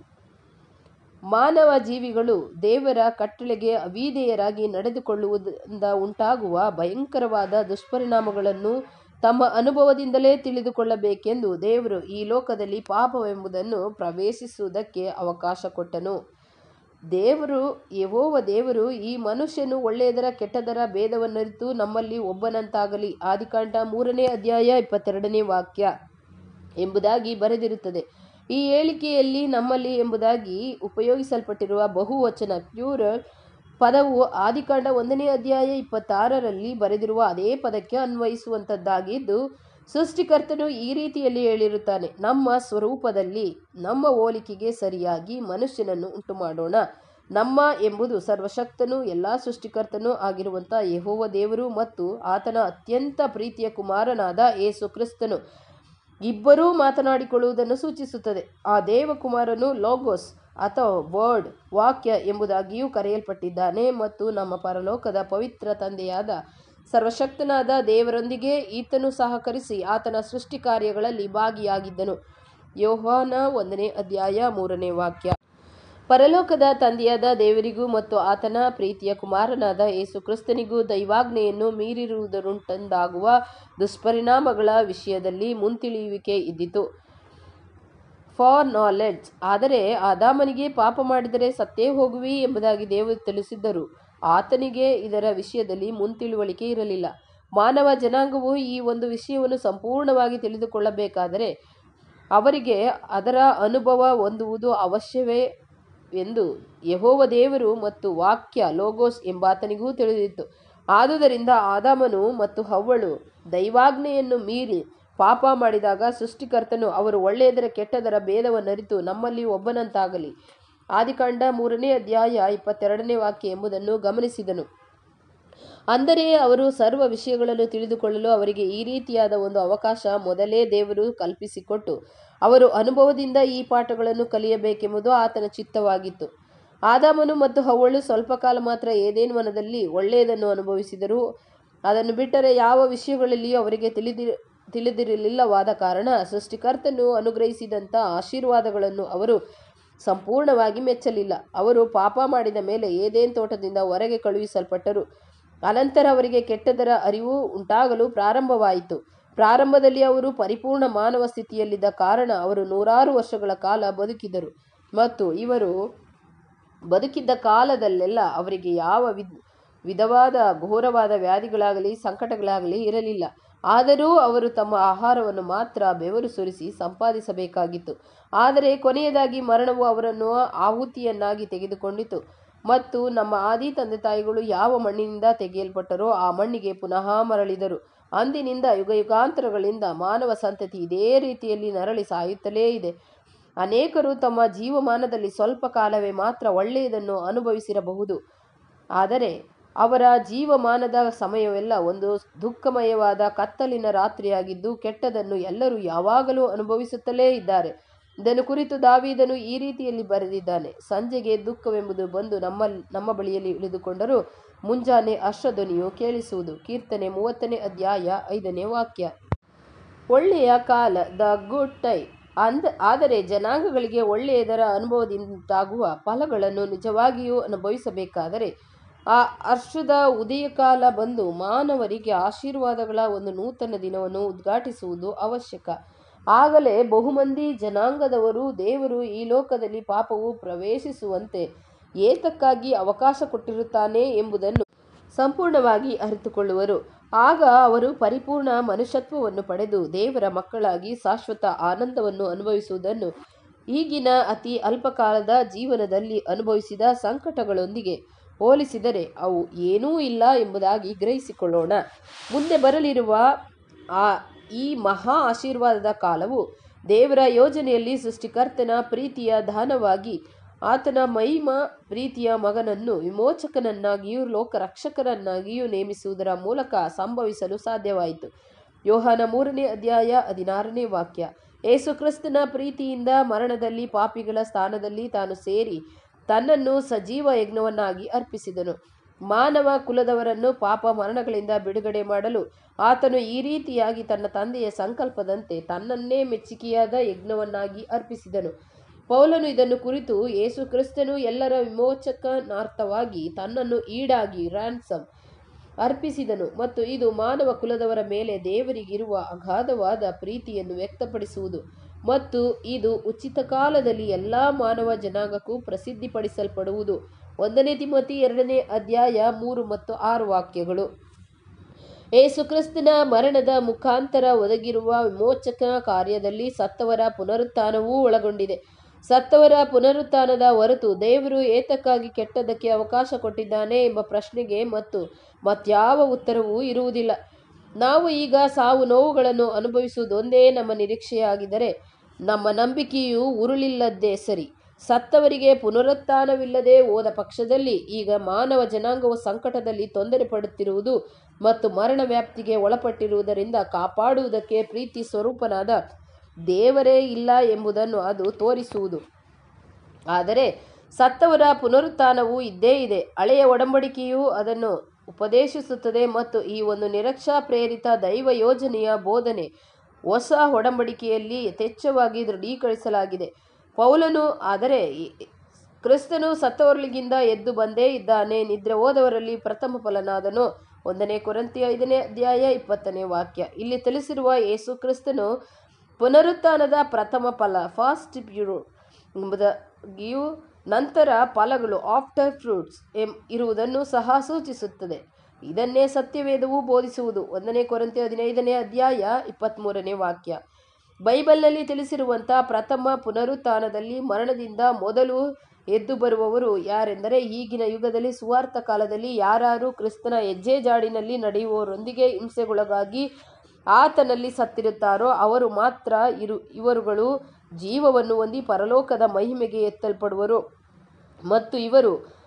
ಮಾನವ ಜೀವಿಗಳು ದೇವರ ಕಟ್ಟಳೆಗೆ ಅವಿಧೇಯರಾಗಿ ನಡೆದುಕೊಳ್ಳುವುದರಿಂದ ಉಂಟಾಗುವ ಭಯಂಕರವಾದ ದುಷ್ಪರಿಣಾಮಗಳನ್ನು ತಮ್ಮ ಅನುಭವದಿಂದಲೇ ತಿಳಿದುಕೊಳ್ಳಬೇಕೆಂದು ದೇವರು ಈ ಲೋಕದಲ್ಲಿ ಪಾಪವೆಂಬುದನ್ನು ಪ್ರವೇಶಿಸುವುದಕ್ಕೆ ಅವಕಾಶ ಕೊಟ್ಟನು ದೇವರು ಯೆಹೋವ ದೇವರು ಈ ಮನುಷ್ಯನು ಒಳ್ಳೆಯದರ ಕೆಟ್ಟದರ ಭೇದವನ್ನರಿತು ನಮ್ಮಲ್ಲಿ ಒಬ್ಬನಂತಾಗಲಿ ಆದಿಕಾಂಡ ಮೂರನೇ ಅಧ್ಯಾಯ ಇಪ್ಪತ್ತೆರಡನೇ ವಾಕ್ಯ ಎಂಬುದಾಗಿ ಬರೆದಿರುತ್ತದೆ ಈ ಹೇಳಿಕೆಯಲ್ಲಿ ನಮ್ಮಲ್ಲಿ ಎಂಬುದಾಗಿ ಉಪಯೋಗಿಸಲ್ಪಟ್ಟಿರುವ ಬಹುವಚನ ಪ್ಯೂರಲ್ ಪದವು ಆದಿಕಾಂಡ ಒಂದನೇ ಅಧ್ಯಾಯ ಇಪ್ಪತ್ತಾರರಲ್ಲಿ ಬರೆದಿರುವ ಅದೇ ಪದಕ್ಕೆ ಅನ್ವಯಿಸುವಂಥದ್ದಾಗಿದ್ದು ಸೃಷ್ಟಿಕರ್ತನು ಈ ರೀತಿಯಲ್ಲಿ ಹೇಳಿರುತ್ತಾನೆ ನಮ್ಮ ಸ್ವರೂಪದಲ್ಲಿ ನಮ್ಮ ಹೋಲಿಕೆಗೆ ಸರಿಯಾಗಿ ಮನುಷ್ಯನನ್ನು ಉಂಟು ಮಾಡೋಣ ನಮ್ಮ ಎಂಬುದು ಸರ್ವಶಕ್ತನು ಎಲ್ಲ ಸೃಷ್ಟಿಕರ್ತನೂ ಆಗಿರುವಂಥ ಯೆಹೋವ ದೇವರು ಮತ್ತು ಆತನ ಅತ್ಯಂತ ಪ್ರೀತಿಯ ಕುಮಾರನಾದ ಏಸು ಕ್ರಿಸ್ತನು ಇಬ್ಬರೂ ಮಾತನಾಡಿಕೊಳ್ಳುವುದನ್ನು ಸೂಚಿಸುತ್ತದೆ ಆ ದೇವಕುಮಾರನು ಲೋಗೋಸ್ ಅಥವಾ ವರ್ಡ್ ವಾಕ್ಯ ಎಂಬುದಾಗಿಯೂ ಕರೆಯಲ್ಪಟ್ಟಿದ್ದಾನೆ ಮತ್ತು ನಮ್ಮ ಪರಲೋಕದ ಪವಿತ್ರ ತಂದೆಯಾದ ಸರ್ವಶಕ್ತನಾದ ದೇವರೊಂದಿಗೆ ಈತನು ಸಹಕರಿಸಿ ಆತನ ಸೃಷ್ಟಿ ಕಾರ್ಯಗಳಲ್ಲಿ ಭಾಗಿಯಾಗಿದ್ದನು ಯೋಹಾನ ಒಂದನೇ ಅಧ್ಯಾಯ ಮೂರನೇ ವಾಕ್ಯ ಪರಲೋಕದ ತಂದೆಯಾದ ದೇವರಿಗೂ ಮತ್ತು ಆತನ ಪ್ರೀತಿಯ ಕುಮಾರನಾದ ಯೇಸು ಕ್ರಿಸ್ತನಿಗೂ ದೈವಾಜ್ಞೆಯನ್ನು ಮೀರಿರುವುದರುಂಟಾಗುವ ದುಷ್ಪರಿಣಾಮಗಳ ವಿಷಯದಲ್ಲಿ ಮುಂತಿಳಿಯುವಿಕೆ ಇದ್ದಿತು ಫಾರ್ ನಾಲೆಡ್ಜ್ ಆದರೆ ಆದಾಮನಿಗೆ ಪಾಪ ಮಾಡಿದರೆ ಸತ್ತೇ ಹೋಗುವಿ ಎಂಬುದಾಗಿ ದೇವರು ತಿಳಿಸಿದ್ದರು ಆತನಿಗೆ ಇದರ ವಿಷಯದಲ್ಲಿ ಮುಂತಿಳುವಳಿಕೆ ಇರಲಿಲ್ಲ ಮಾನವ ಜನಾಂಗವು ಈ ಒಂದು ವಿಷಯವನ್ನು ಸಂಪೂರ್ಣವಾಗಿ ತಿಳಿದುಕೊಳ್ಳಬೇಕಾದರೆ ಅವರಿಗೆ ಅದರ ಅನುಭವ ಹೊಂದುವುದು ಅವಶ್ಯವೇ ಎಂದು ಯಹೋವ ದೇವರು ಮತ್ತು ವಾಕ್ಯ ಲೋಗೋಸ್ ಎಂಬಾತನಿಗೂ ತಿಳಿದಿತ್ತು ಆದುದರಿಂದ ಆದಾಮನು ಮತ್ತು ಹವ್ವಳು ದೈವಾಜ್ಞೆಯನ್ನು ಮೀರಿ ಪಾಪ ಮಾಡಿದಾಗ ಸೃಷ್ಟಿಕರ್ತನು ಅವರು ಒಳ್ಳೆಯದರ ಕೆಟ್ಟದರ ಭೇದವನ್ನರಿತು ನಮ್ಮಲ್ಲಿ ಒಬ್ಬನಂತಾಗಲಿ ಆದಿಕಾಂಡ ಮೂರನೇ ಅಧ್ಯಾಯ ಇಪ್ಪತ್ತೆರಡನೇ ವಾಕ್ಯ ಎಂಬುದನ್ನು ಗಮನಿಸಿದನು ಅಂದರೆ ಅವರು ಸರ್ವ ವಿಷಯಗಳನ್ನು ತಿಳಿದುಕೊಳ್ಳಲು ಅವರಿಗೆ ಈ ರೀತಿಯಾದ ಒಂದು ಅವಕಾಶ ಮೊದಲೇ ದೇವರು ಕಲ್ಪಿಸಿಕೊಟ್ಟು ಅವರು ಅನುಭವದಿಂದ ಈ ಪಾಠಗಳನ್ನು ಕಲಿಯಬೇಕೆಂಬುದು ಆತನ ಚಿತ್ತವಾಗಿತ್ತು ಆದಾಮನು ಮತ್ತು ಹವ್ವಳು ಸ್ವಲ್ಪ ಕಾಲ ಮಾತ್ರ ಏದೇನು ವನದಲ್ಲಿ ಒಳ್ಳೆಯದನ್ನು ಅನುಭವಿಸಿದರು ಅದನ್ನು ಬಿಟ್ಟರೆ ಯಾವ ವಿಷಯಗಳಲ್ಲಿಯೂ ಅವರಿಗೆ ತಿಳಿದಿ ತಿಳಿದಿರಲಿಲ್ಲವಾದ ಕಾರಣ ಸೃಷ್ಟಿಕರ್ತನು ಅನುಗ್ರಹಿಸಿದಂಥ ಆಶೀರ್ವಾದಗಳನ್ನು ಅವರು ಸಂಪೂರ್ಣವಾಗಿ ಮೆಚ್ಚಲಿಲ್ಲ ಅವರು ಪಾಪ ಮಾಡಿದ ಮೇಲೆ ಏದೇನ್ ತೋಟದಿಂದ ಹೊರಗೆ ಕಳುಹಿಸಲ್ಪಟ್ಟರು ಅನಂತರ ಅವರಿಗೆ ಕೆಟ್ಟದರ ಅರಿವು ಉಂಟಾಗಲು ಪ್ರಾರಂಭವಾಯಿತು ಪ್ರಾರಂಭದಲ್ಲಿ ಅವರು ಪರಿಪೂರ್ಣ ಮಾನವ ಸ್ಥಿತಿಯಲ್ಲಿದ್ದ ಕಾರಣ ಅವರು ನೂರಾರು ವರ್ಷಗಳ ಕಾಲ ಬದುಕಿದರು ಮತ್ತು ಇವರು ಬದುಕಿದ್ದ ಕಾಲದಲ್ಲೆಲ್ಲ ಅವರಿಗೆ ಯಾವ ವಿದ್ ವಿಧವಾದ ಘೋರವಾದ ವ್ಯಾಧಿಗಳಾಗಲಿ ಸಂಕಟಗಳಾಗಲಿ ಇರಲಿಲ್ಲ ಆದರೂ ಅವರು ತಮ್ಮ ಆಹಾರವನ್ನು ಮಾತ್ರ ಬೆವರು ಸುರಿಸಿ ಸಂಪಾದಿಸಬೇಕಾಗಿತ್ತು ಆದರೆ ಕೊನೆಯದಾಗಿ ಮರಣವು ಅವರನ್ನು ಆಹುತಿಯನ್ನಾಗಿ ತೆಗೆದುಕೊಂಡಿತು ಮತ್ತು ನಮ್ಮ ಆದಿ ತಂದೆ ತಾಯಿಗಳು ಯಾವ ಮಣ್ಣಿನಿಂದ ತೆಗೆಯಲ್ಪಟ್ಟರೋ ಆ ಮಣ್ಣಿಗೆ ಪುನಃ ಮರಳಿದರು ಅಂದಿನಿಂದ ಯುಗ ಯುಗಾಂತರಗಳಿಂದ ಮಾನವ ಸಂತತಿ ಇದೇ ರೀತಿಯಲ್ಲಿ ನರಳಿ ಸಾಯುತ್ತಲೇ ಇದೆ ಅನೇಕರು ತಮ್ಮ ಜೀವಮಾನದಲ್ಲಿ ಸ್ವಲ್ಪ ಕಾಲವೇ ಮಾತ್ರ ಒಳ್ಳೆಯದನ್ನು ಅನುಭವಿಸಿರಬಹುದು ಆದರೆ ಅವರ ಜೀವಮಾನದ ಸಮಯವೆಲ್ಲ ಒಂದು ದುಃಖಮಯವಾದ ಕತ್ತಲಿನ ರಾತ್ರಿಯಾಗಿದ್ದು ಕೆಟ್ಟದನ್ನು ಎಲ್ಲರೂ ಯಾವಾಗಲೂ ಅನುಭವಿಸುತ್ತಲೇ ಇದ್ದಾರೆ ಇದನ್ನು ಕುರಿತು ದಾವೀದನು ಈ ರೀತಿಯಲ್ಲಿ ಬರೆದಿದ್ದಾನೆ ಸಂಜೆಗೆ ದುಃಖವೆಂಬುದು ಬಂದು ನಮ್ಮ ನಮ್ಮ ಬಳಿಯಲ್ಲಿ ಇಳಿದುಕೊಂಡರೂ ಮುಂಜಾನೆ ಅಶ್ವಧ್ವನಿಯು ಕೇಳಿಸುವುದು ಕೀರ್ತನೆ ಮೂವತ್ತನೇ ಅಧ್ಯಾಯ ಐದನೇ ವಾಕ್ಯ ಒಳ್ಳೆಯ ಕಾಲ ದ ಗುಡ್ ಟೈಮ್ ಅಂದ ಆದರೆ ಜನಾಂಗಗಳಿಗೆ ಒಳ್ಳೆಯದರ ಅನುಭವದಿಂದಾಗುವ ಫಲಗಳನ್ನು ನಿಜವಾಗಿಯೂ ಅನುಭವಿಸಬೇಕಾದರೆ ಆ ಹರ್ಷದ ಉದಯಕಾಲ ಬಂದು ಮಾನವರಿಗೆ ಆಶೀರ್ವಾದಗಳ ಒಂದು ನೂತನ ದಿನವನ್ನು ಉದ್ಘಾಟಿಸುವುದು ಅವಶ್ಯಕ ಆಗಲೇ ಬಹುಮಂದಿ ಜನಾಂಗದವರು ದೇವರು ಈ ಲೋಕದಲ್ಲಿ ಪಾಪವು ಪ್ರವೇಶಿಸುವಂತೆ ಏತಕ್ಕಾಗಿ ಅವಕಾಶ ಕೊಟ್ಟಿರುತ್ತಾನೆ ಎಂಬುದನ್ನು ಸಂಪೂರ್ಣವಾಗಿ ಅರಿತುಕೊಳ್ಳುವರು ಆಗ ಅವರು ಪರಿಪೂರ್ಣ ಮನುಷ್ಯತ್ವವನ್ನು ಪಡೆದು ದೇವರ ಮಕ್ಕಳಾಗಿ ಶಾಶ್ವತ ಆನಂದವನ್ನು ಅನುಭವಿಸುವುದನ್ನು ಈಗಿನ ಅತಿ ಅಲ್ಪಕಾಲದ ಜೀವನದಲ್ಲಿ ಅನುಭವಿಸಿದ ಸಂಕಟಗಳೊಂದಿಗೆ ಹೋಲಿಸಿದರೆ ಅವು ಏನೂ ಇಲ್ಲ ಎಂಬುದಾಗಿ ಗ್ರಹಿಸಿಕೊಳ್ಳೋಣ ಮುಂದೆ ಬರಲಿರುವ ಆ ಈ ಮಹಾ ಆಶೀರ್ವಾದದ ಕಾಲವು ದೇವರ ಯೋಜನೆಯಲ್ಲಿ ಸೃಷ್ಟಿಕರ್ತನ ಪ್ರೀತಿಯ ದಾನವಾಗಿ ಆತನ ಮಹಿಮ ಪ್ರೀತಿಯ ಮಗನನ್ನು ವಿಮೋಚಕನನ್ನಾಗಿಯೂ ಲೋಕರಕ್ಷಕರನ್ನಾಗಿಯೂ ನೇಮಿಸುವುದರ ಮೂಲಕ ಸಂಭವಿಸಲು ಸಾಧ್ಯವಾಯಿತು ಯೋಹಾನ ಮೂರನೇ ಅಧ್ಯಾಯ ಹದಿನಾರನೇ ವಾಕ್ಯ ಏಸು ಕ್ರಿಸ್ತನ ಪ್ರೀತಿಯಿಂದ ಮರಣದಲ್ಲಿ ಪಾಪಿಗಳ ಸ್ಥಾನದಲ್ಲಿ ತಾನು ಸೇರಿ ತನ್ನನ್ನು ಸಜೀವ ಯಜ್ಞವನ್ನಾಗಿ ಅರ್ಪಿಸಿದನು ಮಾನವ ಕುಲದವರನ್ನು ಪಾಪ ಮರಣಗಳಿಂದ ಬಿಡುಗಡೆ ಮಾಡಲು ಆತನು ಈ ರೀತಿಯಾಗಿ ತನ್ನ ತಂದೆಯ ಸಂಕಲ್ಪದಂತೆ ತನ್ನನ್ನೇ ಮೆಚ್ಚುಗೆಯಾದ ಯಜ್ಞವನ್ನಾಗಿ ಅರ್ಪಿಸಿದನು ಪೌಲನು ಇದನ್ನು ಕುರಿತು ಯೇಸು ಕ್ರಿಸ್ತನು ಎಲ್ಲರ ವಿಮೋಚಕನಾರ್ಥವಾಗಿ ತನ್ನನ್ನು ಈಡಾಗಿ ರ್ಯಾನ್ಸಮ್ ಅರ್ಪಿಸಿದನು ಮತ್ತು ಇದು ಮಾನವ ಕುಲದವರ ಮೇಲೆ ದೇವರಿಗಿರುವ ಅಗಾಧವಾದ ಪ್ರೀತಿಯನ್ನು ವ್ಯಕ್ತಪಡಿಸುವುದು ಮತ್ತು ಇದು ಉಚಿತ ಕಾಲದಲ್ಲಿ ಎಲ್ಲ ಮಾನವ ಜನಾಂಗಕ್ಕೂ ಪ್ರಸಿದ್ಧಿಪಡಿಸಲ್ಪಡುವುದು ಒಂದನೇ ತಿಮೋತಿ ಎರಡನೇ ಅಧ್ಯಾಯ ಮೂರು ಮತ್ತು ಆರು ವಾಕ್ಯಗಳು ಏಸು ಕ್ರಿಸ್ತನ ಮರಣದ ಮುಖಾಂತರ ಒದಗಿರುವ ವಿಮೋಚಕ ಕಾರ್ಯದಲ್ಲಿ ಸತ್ತವರ ಪುನರುತ್ಥಾನವೂ ಒಳಗೊಂಡಿದೆ ಸತ್ತವರ ಪುನರುತ್ಥಾನದ ಹೊರತು ದೇವರು ಏತಕ್ಕಾಗಿ ಕೆಟ್ಟದಕ್ಕೆ ಅವಕಾಶ ಕೊಟ್ಟಿದ್ದಾನೆ ಎಂಬ ಪ್ರಶ್ನೆಗೆ ಮತ್ತು ಮತ್ಯಾವ ಉತ್ತರವೂ ಇರುವುದಿಲ್ಲ ನಾವು ಈಗ ಸಾವು ನೋವುಗಳನ್ನು ಅನುಭವಿಸುವುದೊಂದೇ ನಮ್ಮ ನಿರೀಕ್ಷೆಯಾಗಿದ್ದರೆ ನಮ್ಮ ನಂಬಿಕೆಯು ಉರುಳಿಲ್ಲದ್ದೇ ಸರಿ ಸತ್ತವರಿಗೆ ಪುನರುತ್ಥಾನವಿಲ್ಲದೆ ಹೋದ ಪಕ್ಷದಲ್ಲಿ ಈಗ ಮಾನವ ಜನಾಂಗವು ಸಂಕಟದಲ್ಲಿ ತೊಂದರೆ ಪಡುತ್ತಿರುವುದು ಮತ್ತು ಮರಣ ವ್ಯಾಪ್ತಿಗೆ ಒಳಪಟ್ಟಿರುವುದರಿಂದ ಕಾಪಾಡುವುದಕ್ಕೆ ಪ್ರೀತಿ ಸ್ವರೂಪನಾದ ದೇವರೇ ಇಲ್ಲ ಎಂಬುದನ್ನು ಅದು ತೋರಿಸುವುದು ಆದರೆ ಸತ್ತವರ ಪುನರುತ್ಥಾನವು ಇದ್ದೇ ಇದೆ ಹಳೆಯ ಒಡಂಬಡಿಕೆಯು ಅದನ್ನು ಉಪದೇಶಿಸುತ್ತದೆ ಮತ್ತು ಈ ಒಂದು ನಿರಕ್ಷಾ ಪ್ರೇರಿತ ದೈವ ಯೋಜನೆಯ ಬೋಧನೆ ಹೊಸ ಒಡಂಬಡಿಕೆಯಲ್ಲಿ ಯಥೇಚ್ಛವಾಗಿ ದೃಢೀಕರಿಸಲಾಗಿದೆ ಪೌಲನು ಆದರೆ ಈ- ಕ್ರಿಸ್ತನು ಸತ್ತವರೊಳಗಿಂದ ಎದ್ದು ಬಂದೇ ಇದ್ದಾನೆ ನಿದ್ರೆ ಹೋದವರಲ್ಲಿ ಪ್ರಥಮ ಫಲನಾದನು ಒಂದನೇ ಕೊರಂತಿ ಐದನೇ ಅಧ್ಯಾಯ ಇಪ್ಪತ್ತನೇ ವಾಕ್ಯ ಇಲ್ಲಿ ತಿಳಿಸಿರುವ ಯೇಸು ಕ್ರಿಸ್ತನು ಪುನರುತ್ಥಾನದ ಪ್ರಥಮ ಫಲ ಫಾಸ್ಟ್ ಪ್ಯೂರು ಎಂಬುದಾಗಿಯೂ ನಂತರ ಫಲಗಳು ಆಫ್ಟರ್ ಫ್ರೂಟ್ಸ್ ಎಂ ಇರುವುದನ್ನು ಸಹ ಸೂಚಿಸುತ್ತದೆ ಇದನ್ನೇ ಸತ್ಯವೇದವು ಬೋಧಿಸುವುದು ಒಂದನೇ ಕೊರಂತಿ ಹದಿನೈದನೇ ಅಧ್ಯಾಯ ಇಪ್ಪತ್ತ್ಮೂರನೇ ವಾಕ್ಯ ಬೈಬಲ್ನಲ್ಲಿ ತಿಳಿಸಿರುವಂಥ ಪ್ರಥಮ ಪುನರುತ್ಥಾನದಲ್ಲಿ ಮರಣದಿಂದ ಮೊದಲು ಎದ್ದು ಬರುವವರು ಯಾರೆಂದರೆ ಈಗಿನ ಯುಗದಲ್ಲಿ ಸುವಾರ್ಥ ಕಾಲದಲ್ಲಿ ಯಾರು ಕ್ರಿಸ್ತನ ಹೆಜ್ಜೆ ಜಾಡಿನಲ್ಲಿ ನಡೆಯುವವರೊಂದಿಗೆ ಹಿಂಸೆಗೊಳಗಾಗಿ ಆತನಲ್ಲಿ ಸತ್ತಿರುತ್ತಾರೋ ಅವರು ಮಾತ್ರ ಇರು ಇವರುಗಳು ಜೀವವನ್ನು ಹೊಂದಿ ಪರಲೋಕದ ಮಹಿಮೆಗೆ ಎತ್ತಲ್ಪಡುವರು ಮತ್ತು ಇವರು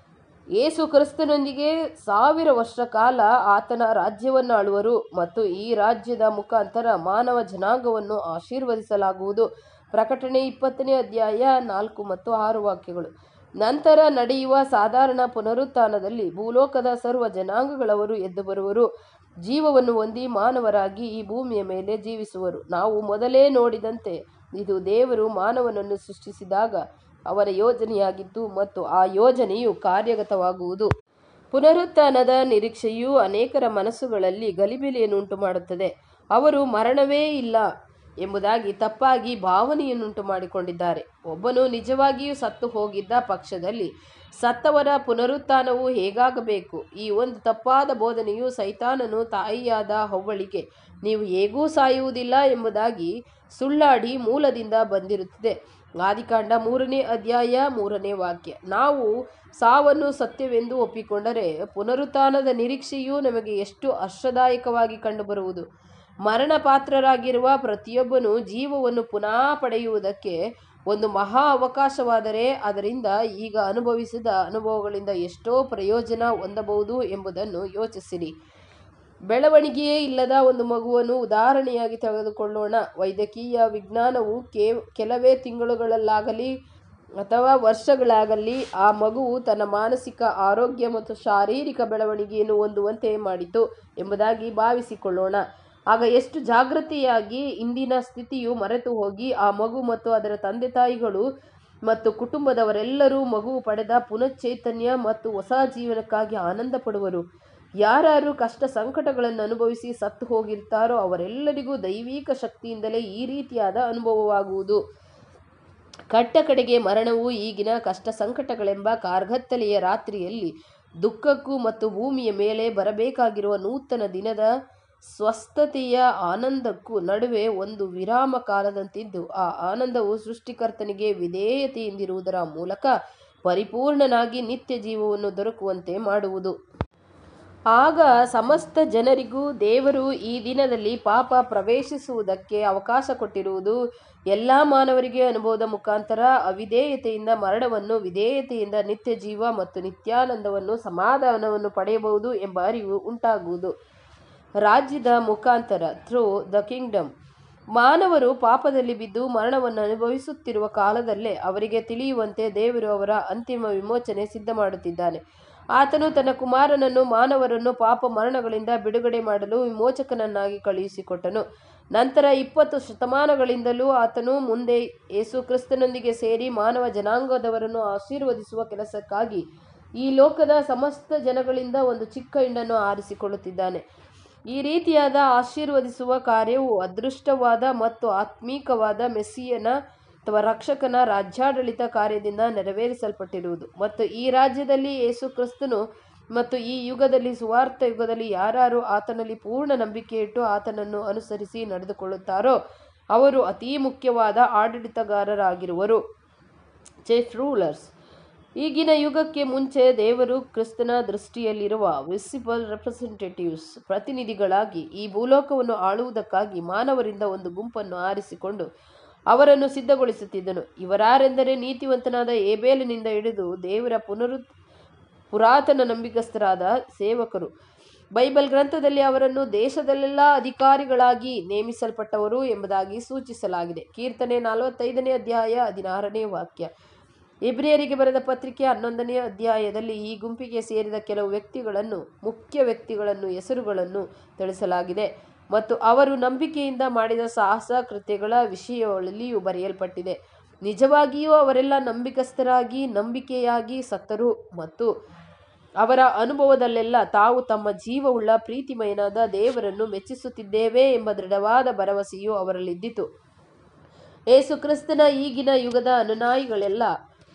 ಯೇಸು ಕ್ರಿಸ್ತನೊಂದಿಗೆ ಸಾವಿರ ವರ್ಷ ಕಾಲ ಆತನ ರಾಜ್ಯವನ್ನು ಆಳುವರು ಮತ್ತು ಈ ರಾಜ್ಯದ ಮುಖಾಂತರ ಮಾನವ ಜನಾಂಗವನ್ನು ಆಶೀರ್ವದಿಸಲಾಗುವುದು ಪ್ರಕಟಣೆ ಇಪ್ಪತ್ತನೇ ಅಧ್ಯಾಯ ನಾಲ್ಕು ಮತ್ತು ಆರು ವಾಕ್ಯಗಳು ನಂತರ ನಡೆಯುವ ಸಾಧಾರಣ ಪುನರುತ್ಥಾನದಲ್ಲಿ ಭೂಲೋಕದ ಸರ್ವ ಜನಾಂಗಗಳವರು ಎದ್ದು ಬರುವರು ಜೀವವನ್ನು ಹೊಂದಿ ಮಾನವರಾಗಿ ಈ ಭೂಮಿಯ ಮೇಲೆ ಜೀವಿಸುವರು ನಾವು ಮೊದಲೇ ನೋಡಿದಂತೆ ಇದು ದೇವರು ಮಾನವನನ್ನು ಸೃಷ್ಟಿಸಿದಾಗ ಅವರ ಯೋಜನೆಯಾಗಿತ್ತು ಮತ್ತು ಆ ಯೋಜನೆಯು ಕಾರ್ಯಗತವಾಗುವುದು ಪುನರುತ್ಥಾನದ ನಿರೀಕ್ಷೆಯು ಅನೇಕರ ಮನಸ್ಸುಗಳಲ್ಲಿ ಗಲಿಬಿಲಿಯನ್ನುಂಟು ಮಾಡುತ್ತದೆ ಅವರು ಮರಣವೇ ಇಲ್ಲ ಎಂಬುದಾಗಿ ತಪ್ಪಾಗಿ ಭಾವನೆಯನ್ನುಂಟು ಮಾಡಿಕೊಂಡಿದ್ದಾರೆ ಒಬ್ಬನು ನಿಜವಾಗಿಯೂ ಸತ್ತು ಹೋಗಿದ್ದ ಪಕ್ಷದಲ್ಲಿ ಸತ್ತವರ ಪುನರುತ್ಥಾನವು ಹೇಗಾಗಬೇಕು ಈ ಒಂದು ತಪ್ಪಾದ ಬೋಧನೆಯು ಸೈತಾನನು ತಾಯಿಯಾದ ಹವ್ವಳಿಗೆ ನೀವು ಹೇಗೂ ಸಾಯುವುದಿಲ್ಲ ಎಂಬುದಾಗಿ ಸುಳ್ಳಾಡಿ ಮೂಲದಿಂದ ಬಂದಿರುತ್ತದೆ ಆದಿಕಾಂಡ ಮೂರನೇ ಅಧ್ಯಾಯ ಮೂರನೇ ವಾಕ್ಯ ನಾವು ಸಾವನ್ನು ಸತ್ಯವೆಂದು ಒಪ್ಪಿಕೊಂಡರೆ ಪುನರುತ್ಥಾನದ ನಿರೀಕ್ಷೆಯು ನಮಗೆ ಎಷ್ಟು ಹರ್ಷದಾಯಕವಾಗಿ ಕಂಡುಬರುವುದು ಮರಣ ಪಾತ್ರರಾಗಿರುವ ಪ್ರತಿಯೊಬ್ಬನು ಜೀವವನ್ನು ಪುನಃ ಪಡೆಯುವುದಕ್ಕೆ ಒಂದು ಮಹಾ ಅವಕಾಶವಾದರೆ ಅದರಿಂದ ಈಗ ಅನುಭವಿಸಿದ ಅನುಭವಗಳಿಂದ ಎಷ್ಟೋ ಪ್ರಯೋಜನ ಹೊಂದಬಹುದು ಎಂಬುದನ್ನು ಯೋಚಿಸಿರಿ ಬೆಳವಣಿಗೆಯೇ ಇಲ್ಲದ ಒಂದು ಮಗುವನ್ನು ಉದಾಹರಣೆಯಾಗಿ ತೆಗೆದುಕೊಳ್ಳೋಣ ವೈದ್ಯಕೀಯ ವಿಜ್ಞಾನವು ಕೇ ಕೆಲವೇ ತಿಂಗಳುಗಳಲ್ಲಾಗಲಿ ಅಥವಾ ವರ್ಷಗಳಾಗಲಿ ಆ ಮಗುವು ತನ್ನ ಮಾನಸಿಕ ಆರೋಗ್ಯ ಮತ್ತು ಶಾರೀರಿಕ ಬೆಳವಣಿಗೆಯನ್ನು ಹೊಂದುವಂತೆ ಮಾಡಿತು ಎಂಬುದಾಗಿ ಭಾವಿಸಿಕೊಳ್ಳೋಣ ಆಗ ಎಷ್ಟು ಜಾಗೃತಿಯಾಗಿ ಇಂದಿನ ಸ್ಥಿತಿಯು ಮರೆತು ಹೋಗಿ ಆ ಮಗು ಮತ್ತು ಅದರ ತಂದೆ ತಾಯಿಗಳು ಮತ್ತು ಕುಟುಂಬದವರೆಲ್ಲರೂ ಮಗು ಪಡೆದ ಪುನಶ್ಚೈತನ್ಯ ಮತ್ತು ಹೊಸ ಜೀವನಕ್ಕಾಗಿ ಆನಂದ ಪಡುವರು ಯಾರು ಕಷ್ಟ ಸಂಕಟಗಳನ್ನು ಅನುಭವಿಸಿ ಸತ್ತು ಹೋಗಿರ್ತಾರೋ ಅವರೆಲ್ಲರಿಗೂ ದೈವಿಕ ಶಕ್ತಿಯಿಂದಲೇ ಈ ರೀತಿಯಾದ ಅನುಭವವಾಗುವುದು ಕಟ್ಟ ಕಡೆಗೆ ಮರಣವು ಈಗಿನ ಕಷ್ಟ ಸಂಕಟಗಳೆಂಬ ಕಾರ್ಗತ್ತಲೆಯ ರಾತ್ರಿಯಲ್ಲಿ ದುಃಖಕ್ಕೂ ಮತ್ತು ಭೂಮಿಯ ಮೇಲೆ ಬರಬೇಕಾಗಿರುವ ನೂತನ ದಿನದ ಸ್ವಸ್ಥತೆಯ ಆನಂದಕ್ಕೂ ನಡುವೆ ಒಂದು ವಿರಾಮ ಕಾಲದಂತಿದ್ದು ಆ ಆನಂದವು ಸೃಷ್ಟಿಕರ್ತನಿಗೆ ವಿಧೇಯತೆಯಿಂದಿರುವುದರ ಮೂಲಕ ಪರಿಪೂರ್ಣನಾಗಿ ನಿತ್ಯ ಜೀವವನ್ನು ದೊರಕುವಂತೆ ಮಾಡುವುದು ಆಗ ಸಮಸ್ತ ಜನರಿಗೂ ದೇವರು ಈ ದಿನದಲ್ಲಿ ಪಾಪ ಪ್ರವೇಶಿಸುವುದಕ್ಕೆ ಅವಕಾಶ ಕೊಟ್ಟಿರುವುದು ಎಲ್ಲ ಮಾನವರಿಗೆ ಅನುಭವದ ಮುಖಾಂತರ ಅವಿಧೇಯತೆಯಿಂದ ಮರಣವನ್ನು ವಿಧೇಯತೆಯಿಂದ ನಿತ್ಯ ಜೀವ ಮತ್ತು ನಿತ್ಯಾನಂದವನ್ನು ಸಮಾಧಾನವನ್ನು ಪಡೆಯಬಹುದು ಎಂಬ ಅರಿವು ಉಂಟಾಗುವುದು ರಾಜ್ಯದ ಮುಖಾಂತರ ಥ್ರೂ ದ ಕಿಂಗ್ಡಮ್ ಮಾನವರು ಪಾಪದಲ್ಲಿ ಬಿದ್ದು ಮರಣವನ್ನು ಅನುಭವಿಸುತ್ತಿರುವ ಕಾಲದಲ್ಲೇ ಅವರಿಗೆ ತಿಳಿಯುವಂತೆ ದೇವರು ಅವರ ಅಂತಿಮ ವಿಮೋಚನೆ ಸಿದ್ಧ ಮಾಡುತ್ತಿದ್ದಾನೆ ಆತನು ತನ್ನ ಕುಮಾರನನ್ನು ಮಾನವರನ್ನು ಪಾಪ ಮರಣಗಳಿಂದ ಬಿಡುಗಡೆ ಮಾಡಲು ವಿಮೋಚಕನನ್ನಾಗಿ ಕಳುಹಿಸಿಕೊಟ್ಟನು ನಂತರ ಇಪ್ಪತ್ತು ಶತಮಾನಗಳಿಂದಲೂ ಆತನು ಮುಂದೆ ಯೇಸು ಕ್ರಿಸ್ತನೊಂದಿಗೆ ಸೇರಿ ಮಾನವ ಜನಾಂಗದವರನ್ನು ಆಶೀರ್ವದಿಸುವ ಕೆಲಸಕ್ಕಾಗಿ ಈ ಲೋಕದ ಸಮಸ್ತ ಜನಗಳಿಂದ ಒಂದು ಚಿಕ್ಕ ಹಿಂಡನ್ನು ಆರಿಸಿಕೊಳ್ಳುತ್ತಿದ್ದಾನೆ ಈ ರೀತಿಯಾದ ಆಶೀರ್ವದಿಸುವ ಕಾರ್ಯವು ಅದೃಷ್ಟವಾದ ಮತ್ತು ಆತ್ಮೀಕವಾದ ಮೆಸ್ಸಿಯನ ಅಥವಾ ರಕ್ಷಕನ ರಾಜ್ಯಾಡಳಿತ ಕಾರ್ಯದಿಂದ ನೆರವೇರಿಸಲ್ಪಟ್ಟಿರುವುದು ಮತ್ತು ಈ ರಾಜ್ಯದಲ್ಲಿ ಯೇಸು ಕ್ರಿಸ್ತನು ಮತ್ತು ಈ ಯುಗದಲ್ಲಿ ಸುವಾರ್ಥ ಯುಗದಲ್ಲಿ ಯಾರು ಆತನಲ್ಲಿ ಪೂರ್ಣ ನಂಬಿಕೆ ಇಟ್ಟು ಆತನನ್ನು ಅನುಸರಿಸಿ ನಡೆದುಕೊಳ್ಳುತ್ತಾರೋ ಅವರು ಅತೀ ಮುಖ್ಯವಾದ ಆಡಳಿತಗಾರರಾಗಿರುವರು ಚೀಫ್ ರೂಲರ್ಸ್ ಈಗಿನ ಯುಗಕ್ಕೆ ಮುಂಚೆ ದೇವರು ಕ್ರಿಸ್ತನ ದೃಷ್ಟಿಯಲ್ಲಿರುವ ವಿಸಿಬಲ್ ರೆಪ್ರೆಸೆಂಟೇಟಿವ್ಸ್ ಪ್ರತಿನಿಧಿಗಳಾಗಿ ಈ ಭೂಲೋಕವನ್ನು ಆಳುವುದಕ್ಕಾಗಿ ಮಾನವರಿಂದ ಒಂದು ಗುಂಪನ್ನು ಆರಿಸಿಕೊಂಡು ಅವರನ್ನು ಸಿದ್ಧಗೊಳಿಸುತ್ತಿದ್ದನು ಇವರಾರೆಂದರೆ ನೀತಿವಂತನಾದ ಏಬೇಲಿನಿಂದ ಹಿಡಿದು ದೇವರ ಪುನರು ಪುರಾತನ ನಂಬಿಕಸ್ಥರಾದ ಸೇವಕರು ಬೈಬಲ್ ಗ್ರಂಥದಲ್ಲಿ ಅವರನ್ನು ದೇಶದಲ್ಲೆಲ್ಲ ಅಧಿಕಾರಿಗಳಾಗಿ ನೇಮಿಸಲ್ಪಟ್ಟವರು ಎಂಬುದಾಗಿ ಸೂಚಿಸಲಾಗಿದೆ ಕೀರ್ತನೆ ನಲವತ್ತೈದನೇ ಅಧ್ಯಾಯ ಹದಿನಾರನೇ ವಾಕ್ಯ ಇಬ್ರಿಯರಿಗೆ ಬರೆದ ಪತ್ರಿಕೆ ಹನ್ನೊಂದನೇ ಅಧ್ಯಾಯದಲ್ಲಿ ಈ ಗುಂಪಿಗೆ ಸೇರಿದ ಕೆಲವು ವ್ಯಕ್ತಿಗಳನ್ನು ಮುಖ್ಯ ವ್ಯಕ್ತಿಗಳನ್ನು ಹೆಸರುಗಳನ್ನು ತಿಳಿಸಲಾಗಿದೆ ಮತ್ತು ಅವರು ನಂಬಿಕೆಯಿಂದ ಮಾಡಿದ ಸಾಹಸ ಕೃತ್ಯಗಳ ವಿಷಯಗಳಲ್ಲಿಯೂ ಬರೆಯಲ್ಪಟ್ಟಿದೆ ನಿಜವಾಗಿಯೂ ಅವರೆಲ್ಲ ನಂಬಿಕಸ್ಥರಾಗಿ ನಂಬಿಕೆಯಾಗಿ ಸತ್ತರು ಮತ್ತು ಅವರ ಅನುಭವದಲ್ಲೆಲ್ಲ ತಾವು ತಮ್ಮ ಜೀವವುಳ್ಳ ಪ್ರೀತಿಮಯನಾದ ದೇವರನ್ನು ಮೆಚ್ಚಿಸುತ್ತಿದ್ದೇವೆ ಎಂಬ ದೃಢವಾದ ಭರವಸೆಯು ಅವರಲ್ಲಿದ್ದಿತು ಏಸು ಕ್ರಿಸ್ತನ ಈಗಿನ ಯುಗದ ಅನುನಾಯಿಗಳೆಲ್ಲ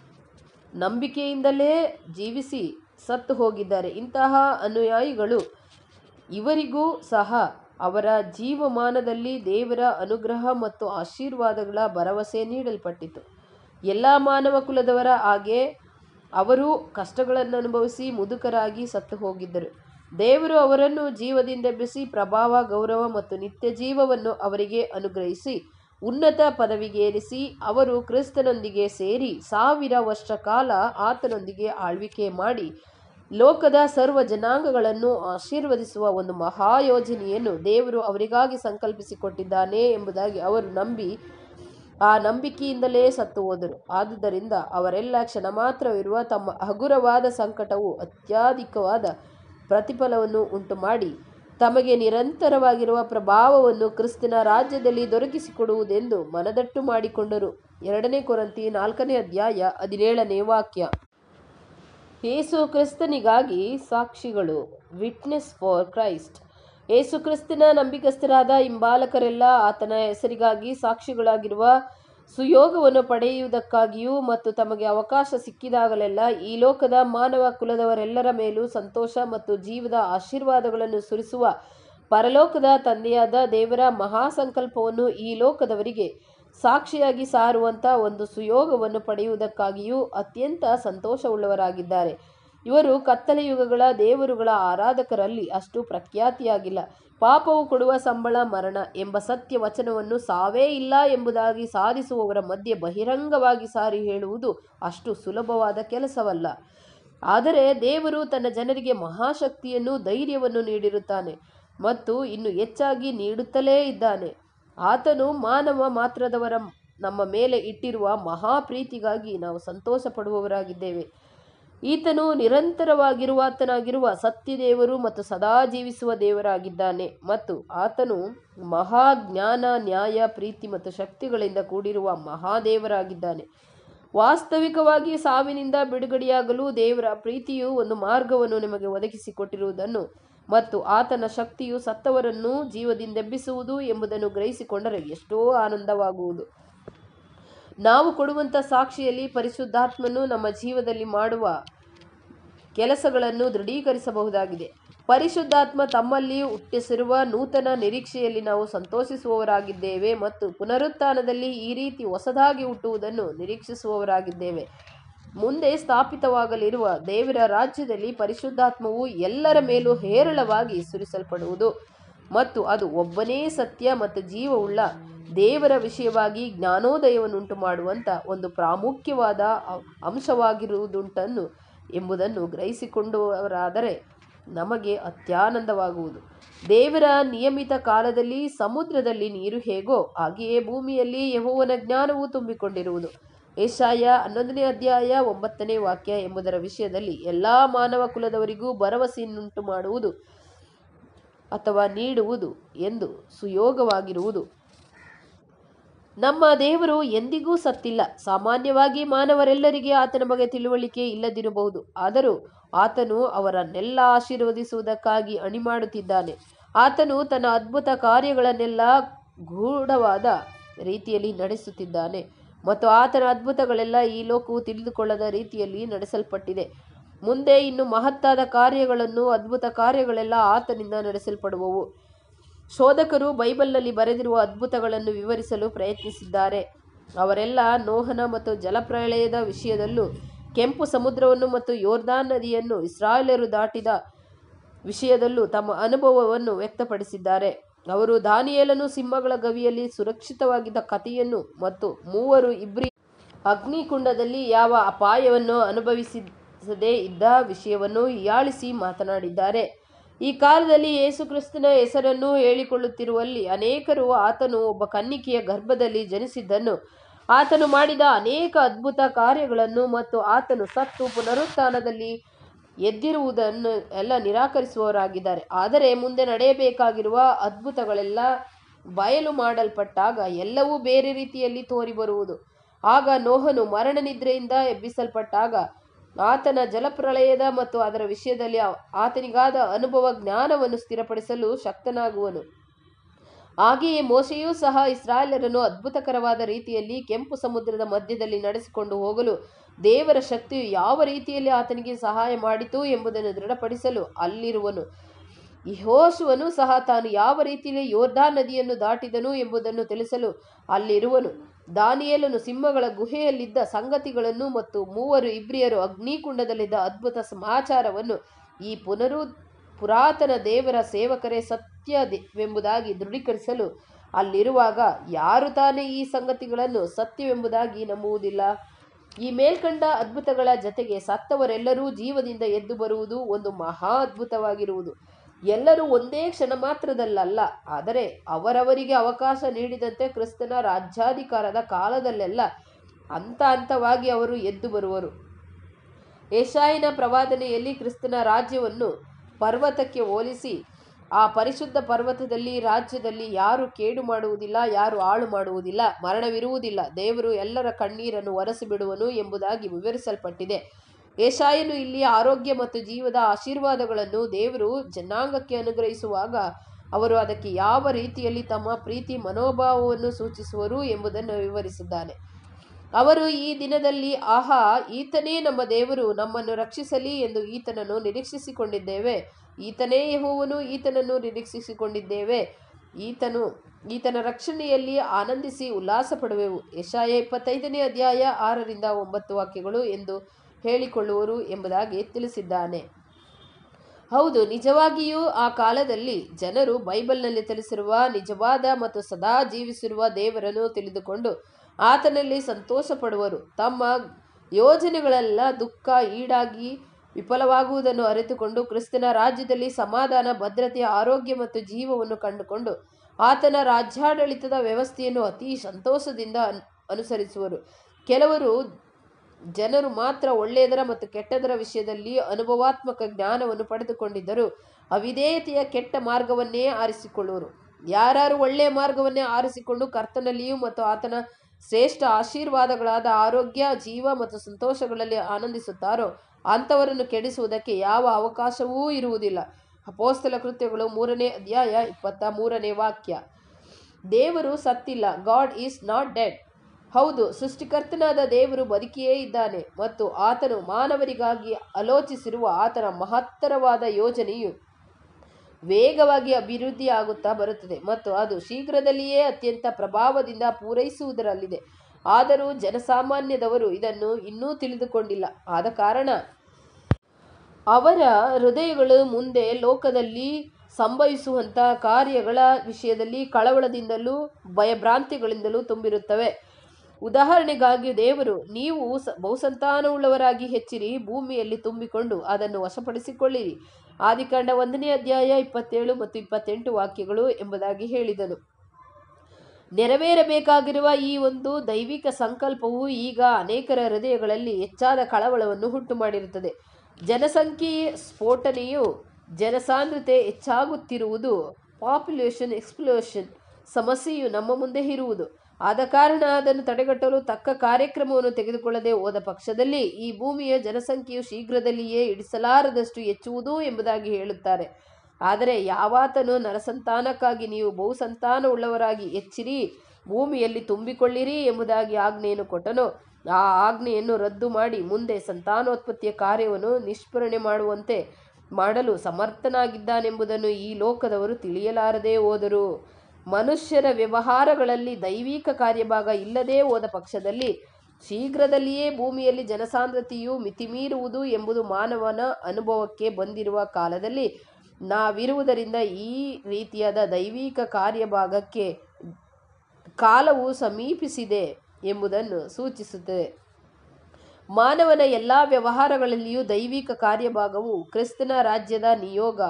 ನಂಬಿಕೆಯಿಂದಲೇ ಜೀವಿಸಿ ಸತ್ತು ಹೋಗಿದ್ದಾರೆ ಇಂತಹ ಅನುಯಾಯಿಗಳು ಇವರಿಗೂ ಸಹ ಅವರ ಜೀವಮಾನದಲ್ಲಿ ದೇವರ ಅನುಗ್ರಹ ಮತ್ತು ಆಶೀರ್ವಾದಗಳ ಭರವಸೆ ನೀಡಲ್ಪಟ್ಟಿತು ಎಲ್ಲ ಮಾನವ ಕುಲದವರ ಹಾಗೆ ಅವರು ಕಷ್ಟಗಳನ್ನು ಅನುಭವಿಸಿ ಮುದುಕರಾಗಿ ಸತ್ತು ಹೋಗಿದ್ದರು ದೇವರು ಅವರನ್ನು ಜೀವದಿಂದೆಬ್ಬಿಸಿ ಪ್ರಭಾವ ಗೌರವ ಮತ್ತು ನಿತ್ಯ ಜೀವವನ್ನು ಅವರಿಗೆ ಅನುಗ್ರಹಿಸಿ ಉನ್ನತ ಪದವಿಗೇರಿಸಿ ಅವರು ಕ್ರಿಸ್ತನೊಂದಿಗೆ ಸೇರಿ ಸಾವಿರ ವರ್ಷ ಕಾಲ ಆತನೊಂದಿಗೆ ಆಳ್ವಿಕೆ ಮಾಡಿ ಲೋಕದ ಸರ್ವ ಜನಾಂಗಗಳನ್ನು ಆಶೀರ್ವದಿಸುವ ಒಂದು ಮಹಾಯೋಜನೆಯನ್ನು ದೇವರು ಅವರಿಗಾಗಿ ಸಂಕಲ್ಪಿಸಿಕೊಟ್ಟಿದ್ದಾನೆ ಎಂಬುದಾಗಿ ಅವರು ನಂಬಿ ಆ ನಂಬಿಕೆಯಿಂದಲೇ ಸತ್ತು ಹೋದರು ಆದುದರಿಂದ ಅವರೆಲ್ಲ ಕ್ಷಣ ಮಾತ್ರವಿರುವ ತಮ್ಮ ಹಗುರವಾದ ಸಂಕಟವು ಅತ್ಯಧಿಕವಾದ ಪ್ರತಿಫಲವನ್ನು ಉಂಟುಮಾಡಿ ತಮಗೆ ನಿರಂತರವಾಗಿರುವ ಪ್ರಭಾವವನ್ನು ಕ್ರಿಸ್ತನ ರಾಜ್ಯದಲ್ಲಿ ದೊರಕಿಸಿಕೊಡುವುದೆಂದು ಮನದಟ್ಟು ಮಾಡಿಕೊಂಡರು ಎರಡನೇ ಕೊರಂತಿ ನಾಲ್ಕನೇ ಅಧ್ಯಾಯ ಹದಿನೇಳನೇ ವಾಕ್ಯ ಯೇಸು ಕ್ರಿಸ್ತನಿಗಾಗಿ ಸಾಕ್ಷಿಗಳು ವಿಟ್ನೆಸ್ ಫಾರ್ ಕ್ರೈಸ್ಟ್ ಯೇಸು ಕ್ರಿಸ್ತನ ನಂಬಿಕಸ್ಥರಾದ ಹಿಂಬಾಲಕರೆಲ್ಲ ಆತನ ಹೆಸರಿಗಾಗಿ ಸಾಕ್ಷಿಗಳಾಗಿರುವ ಸುಯೋಗವನ್ನು ಪಡೆಯುವುದಕ್ಕಾಗಿಯೂ ಮತ್ತು ತಮಗೆ ಅವಕಾಶ ಸಿಕ್ಕಿದಾಗಲೆಲ್ಲ ಈ ಲೋಕದ ಮಾನವ ಕುಲದವರೆಲ್ಲರ ಮೇಲೂ ಸಂತೋಷ ಮತ್ತು ಜೀವದ ಆಶೀರ್ವಾದಗಳನ್ನು ಸುರಿಸುವ ಪರಲೋಕದ ತಂದೆಯಾದ ದೇವರ ಮಹಾಸಂಕಲ್ಪವನ್ನು ಈ ಲೋಕದವರಿಗೆ ಸಾಕ್ಷಿಯಾಗಿ ಸಾರುವಂಥ ಒಂದು ಸುಯೋಗವನ್ನು ಪಡೆಯುವುದಕ್ಕಾಗಿಯೂ ಅತ್ಯಂತ ಸಂತೋಷವುಳ್ಳವರಾಗಿದ್ದಾರೆ ಇವರು ಕತ್ತಲೆ ಯುಗಗಳ ದೇವರುಗಳ ಆರಾಧಕರಲ್ಲಿ ಅಷ್ಟು ಪ್ರಖ್ಯಾತಿಯಾಗಿಲ್ಲ ಪಾಪವು ಕೊಡುವ ಸಂಬಳ ಮರಣ ಎಂಬ ಸತ್ಯ ವಚನವನ್ನು ಸಾವೇ ಇಲ್ಲ ಎಂಬುದಾಗಿ ಸಾಧಿಸುವವರ ಮಧ್ಯೆ ಬಹಿರಂಗವಾಗಿ ಸಾರಿ ಹೇಳುವುದು ಅಷ್ಟು ಸುಲಭವಾದ ಕೆಲಸವಲ್ಲ ಆದರೆ ದೇವರು ತನ್ನ ಜನರಿಗೆ ಮಹಾಶಕ್ತಿಯನ್ನು ಧೈರ್ಯವನ್ನು ನೀಡಿರುತ್ತಾನೆ ಮತ್ತು ಇನ್ನು ಹೆಚ್ಚಾಗಿ ನೀಡುತ್ತಲೇ ಇದ್ದಾನೆ ಆತನು ಮಾನವ ಮಾತ್ರದವರ ನಮ್ಮ ಮೇಲೆ ಇಟ್ಟಿರುವ ಮಹಾಪ್ರೀತಿಗಾಗಿ ನಾವು ಸಂತೋಷ ಪಡುವವರಾಗಿದ್ದೇವೆ ಈತನು ನಿರಂತರವಾಗಿರುವಾತನಾಗಿರುವ ಸತ್ಯದೇವರು ಮತ್ತು ಸದಾ ಜೀವಿಸುವ ದೇವರಾಗಿದ್ದಾನೆ ಮತ್ತು ಆತನು ಮಹಾಜ್ಞಾನ ನ್ಯಾಯ ಪ್ರೀತಿ ಮತ್ತು ಶಕ್ತಿಗಳಿಂದ ಕೂಡಿರುವ ಮಹಾದೇವರಾಗಿದ್ದಾನೆ ವಾಸ್ತವಿಕವಾಗಿ ಸಾವಿನಿಂದ ಬಿಡುಗಡೆಯಾಗಲು ದೇವರ ಪ್ರೀತಿಯು ಒಂದು ಮಾರ್ಗವನ್ನು ನಿಮಗೆ ಒದಗಿಸಿಕೊಟ್ಟಿರುವುದನ್ನು ಮತ್ತು ಆತನ ಶಕ್ತಿಯು ಸತ್ತವರನ್ನು ಜೀವದಿಂದೆಬ್ಬಿಸುವುದು ಎಂಬುದನ್ನು ಗ್ರಹಿಸಿಕೊಂಡರೆ ಎಷ್ಟೋ ಆನಂದವಾಗುವುದು ನಾವು ಕೊಡುವಂಥ ಸಾಕ್ಷಿಯಲ್ಲಿ ಪರಿಶುದ್ಧಾತ್ಮನು ನಮ್ಮ ಜೀವದಲ್ಲಿ ಮಾಡುವ ಕೆಲಸಗಳನ್ನು ದೃಢೀಕರಿಸಬಹುದಾಗಿದೆ ಪರಿಶುದ್ಧಾತ್ಮ ತಮ್ಮಲ್ಲಿ ಹುಟ್ಟಿಸಿರುವ ನೂತನ ನಿರೀಕ್ಷೆಯಲ್ಲಿ ನಾವು ಸಂತೋಷಿಸುವವರಾಗಿದ್ದೇವೆ ಮತ್ತು ಪುನರುತ್ಥಾನದಲ್ಲಿ ಈ ರೀತಿ ಹೊಸದಾಗಿ ಹುಟ್ಟುವುದನ್ನು ನಿರೀಕ್ಷಿಸುವವರಾಗಿದ್ದೇವೆ ಮುಂದೆ ಸ್ಥಾಪಿತವಾಗಲಿರುವ ದೇವರ ರಾಜ್ಯದಲ್ಲಿ ಪರಿಶುದ್ಧಾತ್ಮವು ಎಲ್ಲರ ಮೇಲೂ ಹೇರಳವಾಗಿ ಸುರಿಸಲ್ಪಡುವುದು ಮತ್ತು ಅದು ಒಬ್ಬನೇ ಸತ್ಯ ಮತ್ತು ಜೀವವುಳ್ಳ ದೇವರ ವಿಷಯವಾಗಿ ಜ್ಞಾನೋದಯವನ್ನುಂಟು ಮಾಡುವಂಥ ಒಂದು ಪ್ರಾಮುಖ್ಯವಾದ ಅ- ಅಂಶವಾಗಿರುವುದುಂಟನ್ನು ಎಂಬುದನ್ನು ಗ್ರಹಿಸಿಕೊಂಡವರಾದರೆ ನಮಗೆ ಅತ್ಯಾನಂದವಾಗುವುದು ದೇವರ ನಿಯಮಿತ ಕಾಲದಲ್ಲಿ ಸಮುದ್ರದಲ್ಲಿ ನೀರು ಹೇಗೋ ಹಾಗೆಯೇ ಭೂಮಿಯಲ್ಲಿ ಯಹೋವನ ಜ್ಞಾನವು ತುಂಬಿಕೊಂಡಿರುವುದು ಏಷಾಯ ಹನ್ನೊಂದನೇ ಅಧ್ಯಾಯ ಒಂಬತ್ತನೇ ವಾಕ್ಯ ಎಂಬುದರ ವಿಷಯದಲ್ಲಿ ಎಲ್ಲ ಮಾನವ ಕುಲದವರಿಗೂ ಭರವಸೆಯನ್ನುಂಟು ಮಾಡುವುದು ಅಥವಾ ನೀಡುವುದು ಎಂದು ಸುಯೋಗವಾಗಿರುವುದು ನಮ್ಮ ದೇವರು ಎಂದಿಗೂ ಸತ್ತಿಲ್ಲ ಸಾಮಾನ್ಯವಾಗಿ ಮಾನವರೆಲ್ಲರಿಗೆ ಆತನ ಬಗ್ಗೆ ತಿಳುವಳಿಕೆ ಇಲ್ಲದಿರಬಹುದು ಆದರೂ ಆತನು ಅವರನ್ನೆಲ್ಲ ಆಶೀರ್ವದಿಸುವುದಕ್ಕಾಗಿ ಅಣಿಮಾಡುತ್ತಿದ್ದಾನೆ ಆತನು ತನ್ನ ಅದ್ಭುತ ಕಾರ್ಯಗಳನ್ನೆಲ್ಲ ಗೂಢವಾದ ರೀತಿಯಲ್ಲಿ ನಡೆಸುತ್ತಿದ್ದಾನೆ ಮತ್ತು ಆತನ ಅದ್ಭುತಗಳೆಲ್ಲ ಈ ಲೋಕವು ತಿಳಿದುಕೊಳ್ಳದ ರೀತಿಯಲ್ಲಿ ನಡೆಸಲ್ಪಟ್ಟಿದೆ ಮುಂದೆ ಇನ್ನು ಮಹತ್ತಾದ ಕಾರ್ಯಗಳನ್ನು ಅದ್ಭುತ ಕಾರ್ಯಗಳೆಲ್ಲ ಆತನಿಂದ ನಡೆಸಲ್ಪಡುವವು ಶೋಧಕರು ಬೈಬಲ್ನಲ್ಲಿ ಬರೆದಿರುವ ಅದ್ಭುತಗಳನ್ನು ವಿವರಿಸಲು ಪ್ರಯತ್ನಿಸಿದ್ದಾರೆ ಅವರೆಲ್ಲ ನೋಹನ ಮತ್ತು ಜಲಪ್ರಳಯದ ವಿಷಯದಲ್ಲೂ ಕೆಂಪು ಸಮುದ್ರವನ್ನು ಮತ್ತು ಯೋರ್ದಾನ್ ನದಿಯನ್ನು ಇಸ್ರಾಯೇಲರು ದಾಟಿದ ವಿಷಯದಲ್ಲೂ ತಮ್ಮ ಅನುಭವವನ್ನು ವ್ಯಕ್ತಪಡಿಸಿದ್ದಾರೆ ಅವರು ದಾನಿಯೇಲನು ಸಿಂಹಗಳ ಗವಿಯಲ್ಲಿ ಸುರಕ್ಷಿತವಾಗಿದ್ದ ಕಥೆಯನ್ನು ಮತ್ತು ಮೂವರು ಇಬ್ರಿ ಅಗ್ನಿಕುಂಡದಲ್ಲಿ ಯಾವ ಅಪಾಯವನ್ನು ಅನುಭವಿಸದೇ ಇದ್ದ ವಿಷಯವನ್ನು ಹೀಯಾಳಿಸಿ ಮಾತನಾಡಿದ್ದಾರೆ ಈ ಕಾಲದಲ್ಲಿ ಯೇಸು ಕ್ರಿಸ್ತನ ಹೆಸರನ್ನು ಹೇಳಿಕೊಳ್ಳುತ್ತಿರುವಲ್ಲಿ ಅನೇಕರು ಆತನು ಒಬ್ಬ ಕನ್ನಿಕೆಯ ಗರ್ಭದಲ್ಲಿ ಜನಿಸಿದ್ದನ್ನು ಆತನು ಮಾಡಿದ ಅನೇಕ ಅದ್ಭುತ ಕಾರ್ಯಗಳನ್ನು ಮತ್ತು ಆತನು ಸತ್ತು ಪುನರುತ್ಥಾನದಲ್ಲಿ ಎದ್ದಿರುವುದನ್ನು ಎಲ್ಲ ನಿರಾಕರಿಸುವವರಾಗಿದ್ದಾರೆ ಆದರೆ ಮುಂದೆ ನಡೆಯಬೇಕಾಗಿರುವ ಅದ್ಭುತಗಳೆಲ್ಲ ಬಯಲು ಮಾಡಲ್ಪಟ್ಟಾಗ ಎಲ್ಲವೂ ಬೇರೆ ರೀತಿಯಲ್ಲಿ ತೋರಿ ಬರುವುದು ಆಗ ನೋಹನು ಮರಣ ನಿದ್ರೆಯಿಂದ ಎಬ್ಬಿಸಲ್ಪಟ್ಟಾಗ ಆತನ ಜಲಪ್ರಳಯದ ಮತ್ತು ಅದರ ವಿಷಯದಲ್ಲಿ ಆ- ಆತನಿಗಾದ ಅನುಭವ ಜ್ಞಾನವನ್ನು ಸ್ಥಿರಪಡಿಸಲು ಶಕ್ತನಾಗುವನು ಹಾಗೆಯೇ ಮೋಶೆಯೂ ಸಹ ಇಸ್ರಾಯೇಲರನ್ನು ಅದ್ಭುತಕರವಾದ ರೀತಿಯಲ್ಲಿ ಕೆಂಪು ಸಮುದ್ರದ ಮಧ್ಯದಲ್ಲಿ ನಡೆಸಿಕೊಂಡು ಹೋಗಲು ದೇವರ ಶಕ್ತಿಯು ಯಾವ ರೀತಿಯಲ್ಲಿ ಆತನಿಗೆ ಸಹಾಯ ಮಾಡಿತು ಎಂಬುದನ್ನು ದೃಢಪಡಿಸಲು ಅಲ್ಲಿರುವನು ಯೆಹೋಶುವನು ಸಹ ತಾನು ಯಾವ ರೀತಿಯಲ್ಲಿ ಯೋರ್ದಾನ್ ನದಿಯನ್ನು ದಾಟಿದನು ಎಂಬುದನ್ನು ತಿಳಿಸಲು ಅಲ್ಲಿರುವನು ದಾನಿಯೇಲನು ಸಿಂಹಗಳ ಗುಹೆಯಲ್ಲಿದ್ದ ಸಂಗತಿಗಳನ್ನು ಮತ್ತು ಮೂವರು ಇಬ್ರಿಯರು ಅಗ್ನಿಕುಂಡದಲ್ಲಿದ್ದ ಅದ್ಭುತ ಸಮಾಚಾರವನ್ನು ಈ ಪುನರು ಪುರಾತನ ದೇವರ ಸೇವಕರೇ ಸತ್ಯವೆಂಬುದಾಗಿ ದೃಢೀಕರಿಸಲು ಅಲ್ಲಿರುವಾಗ ಯಾರು ತಾನೇ ಈ ಸಂಗತಿಗಳನ್ನು ಸತ್ಯವೆಂಬುದಾಗಿ ನಂಬುವುದಿಲ್ಲ ಈ ಮೇಲ್ಕಂಡ ಅದ್ಭುತಗಳ ಜತೆಗೆ ಸತ್ತವರೆಲ್ಲರೂ ಜೀವದಿಂದ ಎದ್ದು ಬರುವುದು ಒಂದು ಮಹಾ ಅದ್ಭುತವಾಗಿರುವುದು ಎಲ್ಲರೂ ಒಂದೇ ಕ್ಷಣ ಮಾತ್ರದಲ್ಲಲ್ಲ ಆದರೆ ಅವರವರಿಗೆ ಅವಕಾಶ ನೀಡಿದಂತೆ ಕ್ರಿಸ್ತನ ರಾಜ್ಯಾಧಿಕಾರದ ಕಾಲದಲ್ಲೆಲ್ಲ ಹಂತ ಹಂತವಾಗಿ ಅವರು ಎದ್ದು ಬರುವರು ಏಷಾಯನ ಪ್ರವಾದನೆಯಲ್ಲಿ ಕ್ರಿಸ್ತನ ರಾಜ್ಯವನ್ನು ಪರ್ವತಕ್ಕೆ ಹೋಲಿಸಿ ಆ ಪರಿಶುದ್ಧ ಪರ್ವತದಲ್ಲಿ ರಾಜ್ಯದಲ್ಲಿ ಯಾರು ಕೇಡು ಮಾಡುವುದಿಲ್ಲ ಯಾರು ಹಾಳು ಮಾಡುವುದಿಲ್ಲ ಮರಣವಿರುವುದಿಲ್ಲ ದೇವರು ಎಲ್ಲರ ಕಣ್ಣೀರನ್ನು ಒರೆಸಿಬಿಡುವನು ಎಂಬುದಾಗಿ ವಿವರಿಸಲ್ಪಟ್ಟಿದೆ ಏಷಾಯನು ಇಲ್ಲಿ ಆರೋಗ್ಯ ಮತ್ತು ಜೀವದ ಆಶೀರ್ವಾದಗಳನ್ನು ದೇವರು ಜನಾಂಗಕ್ಕೆ ಅನುಗ್ರಹಿಸುವಾಗ ಅವರು ಅದಕ್ಕೆ ಯಾವ ರೀತಿಯಲ್ಲಿ ತಮ್ಮ ಪ್ರೀತಿ ಮನೋಭಾವವನ್ನು ಸೂಚಿಸುವರು ಎಂಬುದನ್ನು ವಿವರಿಸಿದ್ದಾನೆ ಅವರು ಈ ದಿನದಲ್ಲಿ ಆಹಾ ಈತನೇ ನಮ್ಮ ದೇವರು ನಮ್ಮನ್ನು ರಕ್ಷಿಸಲಿ ಎಂದು ಈತನನ್ನು ನಿರೀಕ್ಷಿಸಿಕೊಂಡಿದ್ದೇವೆ ಈತನೇ ಯೆಹೋವನು ಈತನನ್ನು ನಿರೀಕ್ಷಿಸಿಕೊಂಡಿದ್ದೇವೆ ಈತನು ಈತನ ರಕ್ಷಣೆಯಲ್ಲಿ ಆನಂದಿಸಿ ಉಲ್ಲಾಸ ಪಡುವೆವು ಯಶಾಯ ಇಪ್ಪತ್ತೈದನೇ ಅಧ್ಯಾಯ ಆರರಿಂದ ಒಂಬತ್ತು ವಾಕ್ಯಗಳು ಎಂದು ಹೇಳಿಕೊಳ್ಳುವರು ಎಂಬುದಾಗಿ ತಿಳಿಸಿದ್ದಾನೆ ಹೌದು ನಿಜವಾಗಿಯೂ ಆ ಕಾಲದಲ್ಲಿ ಜನರು ಬೈಬಲ್ನಲ್ಲಿ ತಿಳಿಸಿರುವ ನಿಜವಾದ ಮತ್ತು ಸದಾ ಜೀವಿಸಿರುವ ದೇವರನ್ನು ತಿಳಿದುಕೊಂಡು ಆತನಲ್ಲಿ ಸಂತೋಷ ಪಡುವರು ತಮ್ಮ ಯೋಜನೆಗಳೆಲ್ಲ ದುಃಖ ಈಡಾಗಿ ವಿಫಲವಾಗುವುದನ್ನು ಅರಿತುಕೊಂಡು ಕ್ರಿಸ್ತನ ರಾಜ್ಯದಲ್ಲಿ ಸಮಾಧಾನ ಭದ್ರತೆ ಆರೋಗ್ಯ ಮತ್ತು ಜೀವವನ್ನು ಕಂಡುಕೊಂಡು ಆತನ ರಾಜ್ಯಾಡಳಿತದ ವ್ಯವಸ್ಥೆಯನ್ನು ಅತಿ ಸಂತೋಷದಿಂದ ಅನ್- ಅನುಸರಿಸುವರು ಕೆಲವರು ಜನರು ಮಾತ್ರ ಒಳ್ಳೆಯದರ ಮತ್ತು ಕೆಟ್ಟದರ ವಿಷಯದಲ್ಲಿ ಅನುಭವಾತ್ಮಕ ಜ್ಞಾನವನ್ನು ಪಡೆದುಕೊಂಡಿದ್ದರು ಅವಿಧೇಯತೆಯ ಕೆಟ್ಟ ಮಾರ್ಗವನ್ನೇ ಆರಿಸಿಕೊಳ್ಳುವರು ಯಾರು ಒಳ್ಳೆಯ ಮಾರ್ಗವನ್ನೇ ಆರಿಸಿಕೊಂಡು ಕರ್ತನಲ್ಲಿಯೂ ಮತ್ತು ಆತನ ಶ್ರೇಷ್ಠ ಆಶೀರ್ವಾದಗಳಾದ ಆರೋಗ್ಯ ಜೀವ ಮತ್ತು ಸಂತೋಷಗಳಲ್ಲಿ ಆನಂದಿಸುತ್ತಾರೋ ಅಂಥವರನ್ನು ಕೆಡಿಸುವುದಕ್ಕೆ ಯಾವ ಅವಕಾಶವೂ ಇರುವುದಿಲ್ಲ ಅಪೋಸ್ತಲ ಕೃತ್ಯಗಳು ಮೂರನೇ ಅಧ್ಯಾಯ ಇಪ್ಪತ್ತ ಮೂರನೇ ವಾಕ್ಯ ದೇವರು ಸತ್ತಿಲ್ಲ ಗಾಡ್ ಈಸ್ ನಾಟ್ ಡೆಡ್ ಹೌದು ಸೃಷ್ಟಿಕರ್ತನಾದ ದೇವರು ಬದುಕಿಯೇ ಇದ್ದಾನೆ ಮತ್ತು ಆತನು ಮಾನವರಿಗಾಗಿ ಆಲೋಚಿಸಿರುವ ಆತನ ಮಹತ್ತರವಾದ ಯೋಜನೆಯು ವೇಗವಾಗಿ ಅಭಿವೃದ್ಧಿಯಾಗುತ್ತಾ ಬರುತ್ತದೆ ಮತ್ತು ಅದು ಶೀಘ್ರದಲ್ಲಿಯೇ ಅತ್ಯಂತ ಪ್ರಭಾವದಿಂದ ಪೂರೈಸುವುದರಲ್ಲಿದೆ ಆದರೂ ಜನಸಾಮಾನ್ಯದವರು ಇದನ್ನು ಇನ್ನೂ ತಿಳಿದುಕೊಂಡಿಲ್ಲ ಆದ ಕಾರಣ ಅವರ ಹೃದಯಗಳು ಮುಂದೆ ಲೋಕದಲ್ಲಿ ಸಂಭವಿಸುವಂಥ ಕಾರ್ಯಗಳ ವಿಷಯದಲ್ಲಿ ಕಳವಳದಿಂದಲೂ ಭಯಭ್ರಾಂತಿಗಳಿಂದಲೂ ತುಂಬಿರುತ್ತವೆ ಉದಾಹರಣೆಗಾಗಿ ದೇವರು ನೀವು ಸ ಬಹುಸಂತಾನವುಳ್ಳವರಾಗಿ ಹೆಚ್ಚಿರಿ ಭೂಮಿಯಲ್ಲಿ ತುಂಬಿಕೊಂಡು ಅದನ್ನು ವಶಪಡಿಸಿಕೊಳ್ಳಿರಿ ಆದಿಕಾಂಡ ಒಂದನೇ ಅಧ್ಯಾಯ ಇಪ್ಪತ್ತೇಳು ಮತ್ತು ಇಪ್ಪತ್ತೆಂಟು ವಾಕ್ಯಗಳು ಎಂಬುದಾಗಿ ಹೇಳಿದನು ನೆರವೇರಬೇಕಾಗಿರುವ ಈ ಒಂದು ದೈವಿಕ ಸಂಕಲ್ಪವು ಈಗ ಅನೇಕರ ಹೃದಯಗಳಲ್ಲಿ ಹೆಚ್ಚಾದ ಕಳವಳವನ್ನು ಹುಟ್ಟು ಮಾಡಿರುತ್ತದೆ ಜನಸಂಖ್ಯೆಯ ಸ್ಫೋಟನೆಯು ಜನಸಾಂದ್ರತೆ ಹೆಚ್ಚಾಗುತ್ತಿರುವುದು ಪಾಪ್ಯುಲೇಷನ್ ಎಕ್ಸ್ಪ್ಲೋಷನ್ ಸಮಸ್ಯೆಯು ನಮ್ಮ ಮುಂದೆ ಇರುವುದು ಆದ ಕಾರಣ ಅದನ್ನು ತಡೆಗಟ್ಟಲು ತಕ್ಕ ಕಾರ್ಯಕ್ರಮವನ್ನು ತೆಗೆದುಕೊಳ್ಳದೆ ಹೋದ ಪಕ್ಷದಲ್ಲಿ ಈ ಭೂಮಿಯ ಜನಸಂಖ್ಯೆಯು ಶೀಘ್ರದಲ್ಲಿಯೇ ಇಡಿಸಲಾರದಷ್ಟು ಹೆಚ್ಚುವುದು ಎಂಬುದಾಗಿ ಹೇಳುತ್ತಾರೆ ಆದರೆ ಯಾವಾತನು ನರಸಂತಾನಕ್ಕಾಗಿ ನೀವು ಬಹುಸಂತಾನವುಳ್ಳವರಾಗಿ ಹೆಚ್ಚಿರಿ ಭೂಮಿಯಲ್ಲಿ ತುಂಬಿಕೊಳ್ಳಿರಿ ಎಂಬುದಾಗಿ ಆಜ್ಞೆಯನ್ನು ಕೊಟ್ಟನೋ ಆ ಆಜ್ಞೆಯನ್ನು ರದ್ದು ಮಾಡಿ ಮುಂದೆ ಸಂತಾನೋತ್ಪತ್ತಿಯ ಕಾರ್ಯವನ್ನು ನಿಷ್ಪರಣೆ ಮಾಡುವಂತೆ ಮಾಡಲು ಸಮರ್ಥನಾಗಿದ್ದಾನೆಂಬುದನ್ನು ಈ ಲೋಕದವರು ತಿಳಿಯಲಾರದೇ ಹೋದರು ಮನುಷ್ಯರ ವ್ಯವಹಾರಗಳಲ್ಲಿ ದೈವಿಕ ಕಾರ್ಯಭಾಗ ಇಲ್ಲದೇ ಹೋದ ಪಕ್ಷದಲ್ಲಿ ಶೀಘ್ರದಲ್ಲಿಯೇ ಭೂಮಿಯಲ್ಲಿ ಜನಸಾಂದ್ರತೆಯು ಮಿತಿಮೀರುವುದು ಎಂಬುದು ಮಾನವನ ಅನುಭವಕ್ಕೆ ಬಂದಿರುವ ಕಾಲದಲ್ಲಿ ನಾವಿರುವುದರಿಂದ ಈ ರೀತಿಯಾದ ದೈವಿಕ ಕಾರ್ಯಭಾಗಕ್ಕೆ ಕಾಲವು ಸಮೀಪಿಸಿದೆ ಎಂಬುದನ್ನು ಸೂಚಿಸುತ್ತದೆ ಮಾನವನ ಎಲ್ಲ ವ್ಯವಹಾರಗಳಲ್ಲಿಯೂ ದೈವಿಕ ಕಾರ್ಯಭಾಗವು ಕ್ರಿಸ್ತನ ರಾಜ್ಯದ ನಿಯೋಗ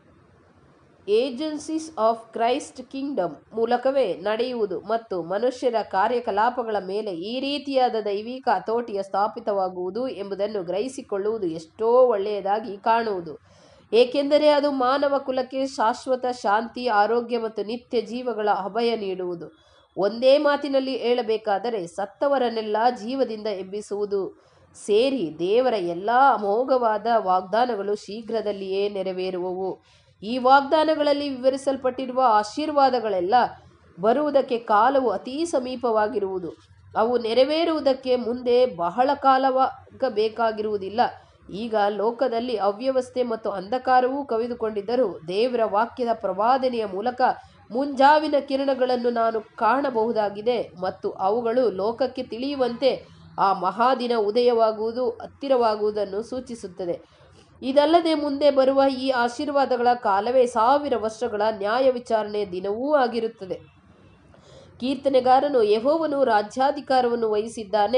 ಏಜೆನ್ಸೀಸ್ ಆಫ್ ಕ್ರೈಸ್ಟ್ ಕಿಂಗ್ಡಮ್ ಮೂಲಕವೇ ನಡೆಯುವುದು ಮತ್ತು ಮನುಷ್ಯರ ಕಾರ್ಯಕಲಾಪಗಳ ಮೇಲೆ ಈ ರೀತಿಯಾದ ದೈವಿಕ ಹತೋಟಿಯ ಸ್ಥಾಪಿತವಾಗುವುದು ಎಂಬುದನ್ನು ಗ್ರಹಿಸಿಕೊಳ್ಳುವುದು ಎಷ್ಟೋ ಒಳ್ಳೆಯದಾಗಿ ಕಾಣುವುದು ಏಕೆಂದರೆ ಅದು ಮಾನವ ಕುಲಕ್ಕೆ ಶಾಶ್ವತ ಶಾಂತಿ ಆರೋಗ್ಯ ಮತ್ತು ನಿತ್ಯ ಜೀವಗಳ ಅಭಯ ನೀಡುವುದು ಒಂದೇ ಮಾತಿನಲ್ಲಿ ಹೇಳಬೇಕಾದರೆ ಸತ್ತವರನ್ನೆಲ್ಲ ಜೀವದಿಂದ ಎಬ್ಬಿಸುವುದು ಸೇರಿ ದೇವರ ಎಲ್ಲ ಅಮೋಘವಾದ ವಾಗ್ದಾನಗಳು ಶೀಘ್ರದಲ್ಲಿಯೇ ನೆರವೇರುವವು ಈ ವಾಗ್ದಾನಗಳಲ್ಲಿ ವಿವರಿಸಲ್ಪಟ್ಟಿರುವ ಆಶೀರ್ವಾದಗಳೆಲ್ಲ ಬರುವುದಕ್ಕೆ ಕಾಲವು ಅತೀ ಸಮೀಪವಾಗಿರುವುದು ಅವು ನೆರವೇರುವುದಕ್ಕೆ ಮುಂದೆ ಬಹಳ ಕಾಲವಾಗಬೇಕಾಗಿರುವುದಿಲ್ಲ ಈಗ ಲೋಕದಲ್ಲಿ ಅವ್ಯವಸ್ಥೆ ಮತ್ತು ಅಂಧಕಾರವೂ ಕವಿದುಕೊಂಡಿದ್ದರೂ ದೇವರ ವಾಕ್ಯದ ಪ್ರವಾದನೆಯ ಮೂಲಕ ಮುಂಜಾವಿನ ಕಿರಣಗಳನ್ನು ನಾನು ಕಾಣಬಹುದಾಗಿದೆ ಮತ್ತು ಅವುಗಳು ಲೋಕಕ್ಕೆ ತಿಳಿಯುವಂತೆ ಆ ಮಹಾದಿನ ಉದಯವಾಗುವುದು ಹತ್ತಿರವಾಗುವುದನ್ನು ಸೂಚಿಸುತ್ತದೆ ಇದಲ್ಲದೆ ಮುಂದೆ ಬರುವ ಈ ಆಶೀರ್ವಾದಗಳ ಕಾಲವೇ ಸಾವಿರ ವರ್ಷಗಳ ನ್ಯಾಯ ವಿಚಾರಣೆಯ ದಿನವೂ ಆಗಿರುತ್ತದೆ ಕೀರ್ತನೆಗಾರನು ಯೆಹೋವನು ರಾಜ್ಯಾಧಿಕಾರವನ್ನು ವಹಿಸಿದ್ದಾನೆ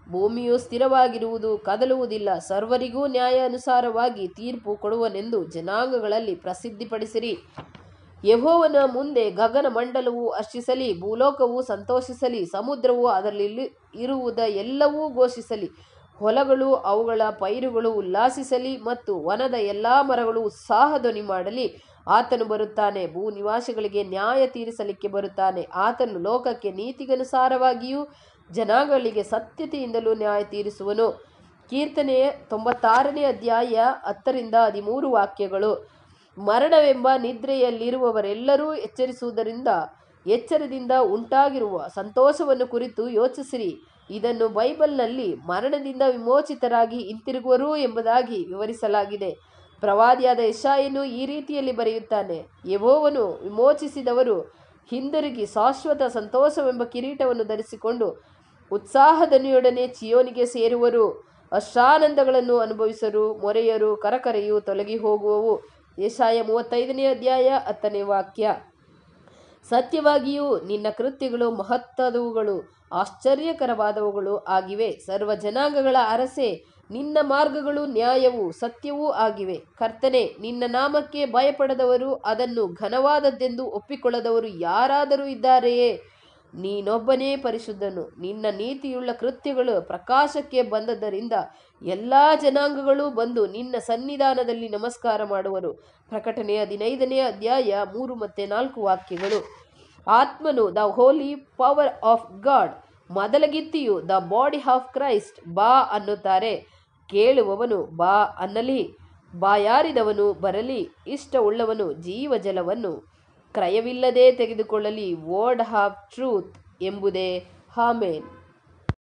ಭೂಮಿಯು ಸ್ಥಿರವಾಗಿರುವುದು ಕದಲುವುದಿಲ್ಲ ಸರ್ವರಿಗೂ ನ್ಯಾಯ ಅನುಸಾರವಾಗಿ ತೀರ್ಪು ಕೊಡುವನೆಂದು ಜನಾಂಗಗಳಲ್ಲಿ ಪ್ರಸಿದ್ಧಿಪಡಿಸಿರಿ ಯೆಹೋವನ ಮುಂದೆ ಗಗನ ಮಂಡಲವು ಹರ್ಷಿಸಲಿ ಭೂಲೋಕವು ಸಂತೋಷಿಸಲಿ ಸಮುದ್ರವು ಅದರಲ್ಲಿ ಇರುವುದ ಎಲ್ಲವೂ ಘೋಷಿಸಲಿ ಹೊಲಗಳು ಅವುಗಳ ಪೈರುಗಳು ಉಲ್ಲಾಸಿಸಲಿ ಮತ್ತು ವನದ ಎಲ್ಲಾ ಮರಗಳು ಉತ್ಸಾಹಧ್ವನಿ ಮಾಡಲಿ ಆತನು ಬರುತ್ತಾನೆ ಭೂ ನಿವಾಸಿಗಳಿಗೆ ನ್ಯಾಯ ತೀರಿಸಲಿಕ್ಕೆ ಬರುತ್ತಾನೆ ಆತನು ಲೋಕಕ್ಕೆ ನೀತಿಗನುಸಾರವಾಗಿಯೂ ಜನಾಂಗಗಳಿಗೆ ಸತ್ಯತೆಯಿಂದಲೂ ನ್ಯಾಯ ತೀರಿಸುವನು ಕೀರ್ತನೆ ತೊಂಬತ್ತಾರನೇ ಅಧ್ಯಾಯ ಹತ್ತರಿಂದ ಹದಿಮೂರು ವಾಕ್ಯಗಳು ಮರಣವೆಂಬ ನಿದ್ರೆಯಲ್ಲಿರುವವರೆಲ್ಲರೂ ಎಚ್ಚರಿಸುವುದರಿಂದ ಎಚ್ಚರದಿಂದ ಉಂಟಾಗಿರುವ ಸಂತೋಷವನ್ನು ಕುರಿತು ಯೋಚಿಸಿರಿ ಇದನ್ನು ಬೈಬಲ್ನಲ್ಲಿ ಮರಣದಿಂದ ವಿಮೋಚಿತರಾಗಿ ಹಿಂತಿರುಗುವರು ಎಂಬುದಾಗಿ ವಿವರಿಸಲಾಗಿದೆ ಪ್ರವಾದಿಯಾದ ಯಶಾಯನು ಈ ರೀತಿಯಲ್ಲಿ ಬರೆಯುತ್ತಾನೆ ಯೆಹೋವನು ವಿಮೋಚಿಸಿದವರು ಹಿಂದಿರುಗಿ ಶಾಶ್ವತ ಸಂತೋಷವೆಂಬ ಕಿರೀಟವನ್ನು ಧರಿಸಿಕೊಂಡು ಉತ್ಸಾಹದನಿಯೊಡನೆ ಚಿಯೋನಿಗೆ ಸೇರುವರು ಅಷ್ಟಾನಂದಗಳನ್ನು ಅನುಭವಿಸರು ಮೊರೆಯರು ಕರಕರೆಯು ತೊಲಗಿ ಹೋಗುವವು ಯಶಾಯ ಮೂವತ್ತೈದನೇ ಅಧ್ಯಾಯ ಹತ್ತನೇ ವಾಕ್ಯ ಸತ್ಯವಾಗಿಯೂ ನಿನ್ನ ಕೃತ್ಯಗಳು ಮಹತ್ತದವುಗಳು ಆಶ್ಚರ್ಯಕರವಾದವುಗಳು ಆಗಿವೆ ಸರ್ವ ಜನಾಂಗಗಳ ಅರಸೆ ನಿನ್ನ ಮಾರ್ಗಗಳು ನ್ಯಾಯವೂ ಸತ್ಯವೂ ಆಗಿವೆ ಕರ್ತನೆ ನಿನ್ನ ನಾಮಕ್ಕೆ ಭಯಪಡದವರು ಅದನ್ನು ಘನವಾದದ್ದೆಂದು ಒಪ್ಪಿಕೊಳ್ಳದವರು ಯಾರಾದರೂ ಇದ್ದಾರೆಯೇ ನೀನೊಬ್ಬನೇ ಪರಿಶುದ್ಧನು ನಿನ್ನ ನೀತಿಯುಳ್ಳ ಕೃತ್ಯಗಳು ಪ್ರಕಾಶಕ್ಕೆ ಬಂದದ್ದರಿಂದ ಎಲ್ಲ ಜನಾಂಗಗಳು ಬಂದು ನಿನ್ನ ಸನ್ನಿಧಾನದಲ್ಲಿ ನಮಸ್ಕಾರ ಮಾಡುವರು ಪ್ರಕಟಣೆ ಹದಿನೈದನೇ ಅಧ್ಯಾಯ ಮೂರು ಮತ್ತು ನಾಲ್ಕು ವಾಕ್ಯಗಳು ಆತ್ಮನು the holy power of God ಮೊದಲಗಿತ್ತಿಯು ದ ಬಾಡಿ ಆಫ್ ಕ್ರೈಸ್ಟ್ ಬಾ ಅನ್ನುತ್ತಾರೆ ಕೇಳುವವನು ಬಾ ಅನ್ನಲಿ ಬಾಯಾರಿದವನು ಬರಲಿ ಇಷ್ಟವುಳ್ಳವನು ಜೀವಜಲವನ್ನು ಕ್ರಯವಿಲ್ಲದೆ ತೆಗೆದುಕೊಳ್ಳಲಿ ವರ್ಡ್ ಆಫ್ ಟ್ರೂತ್ ಎಂಬುದೇ ಹಾಮೇನ್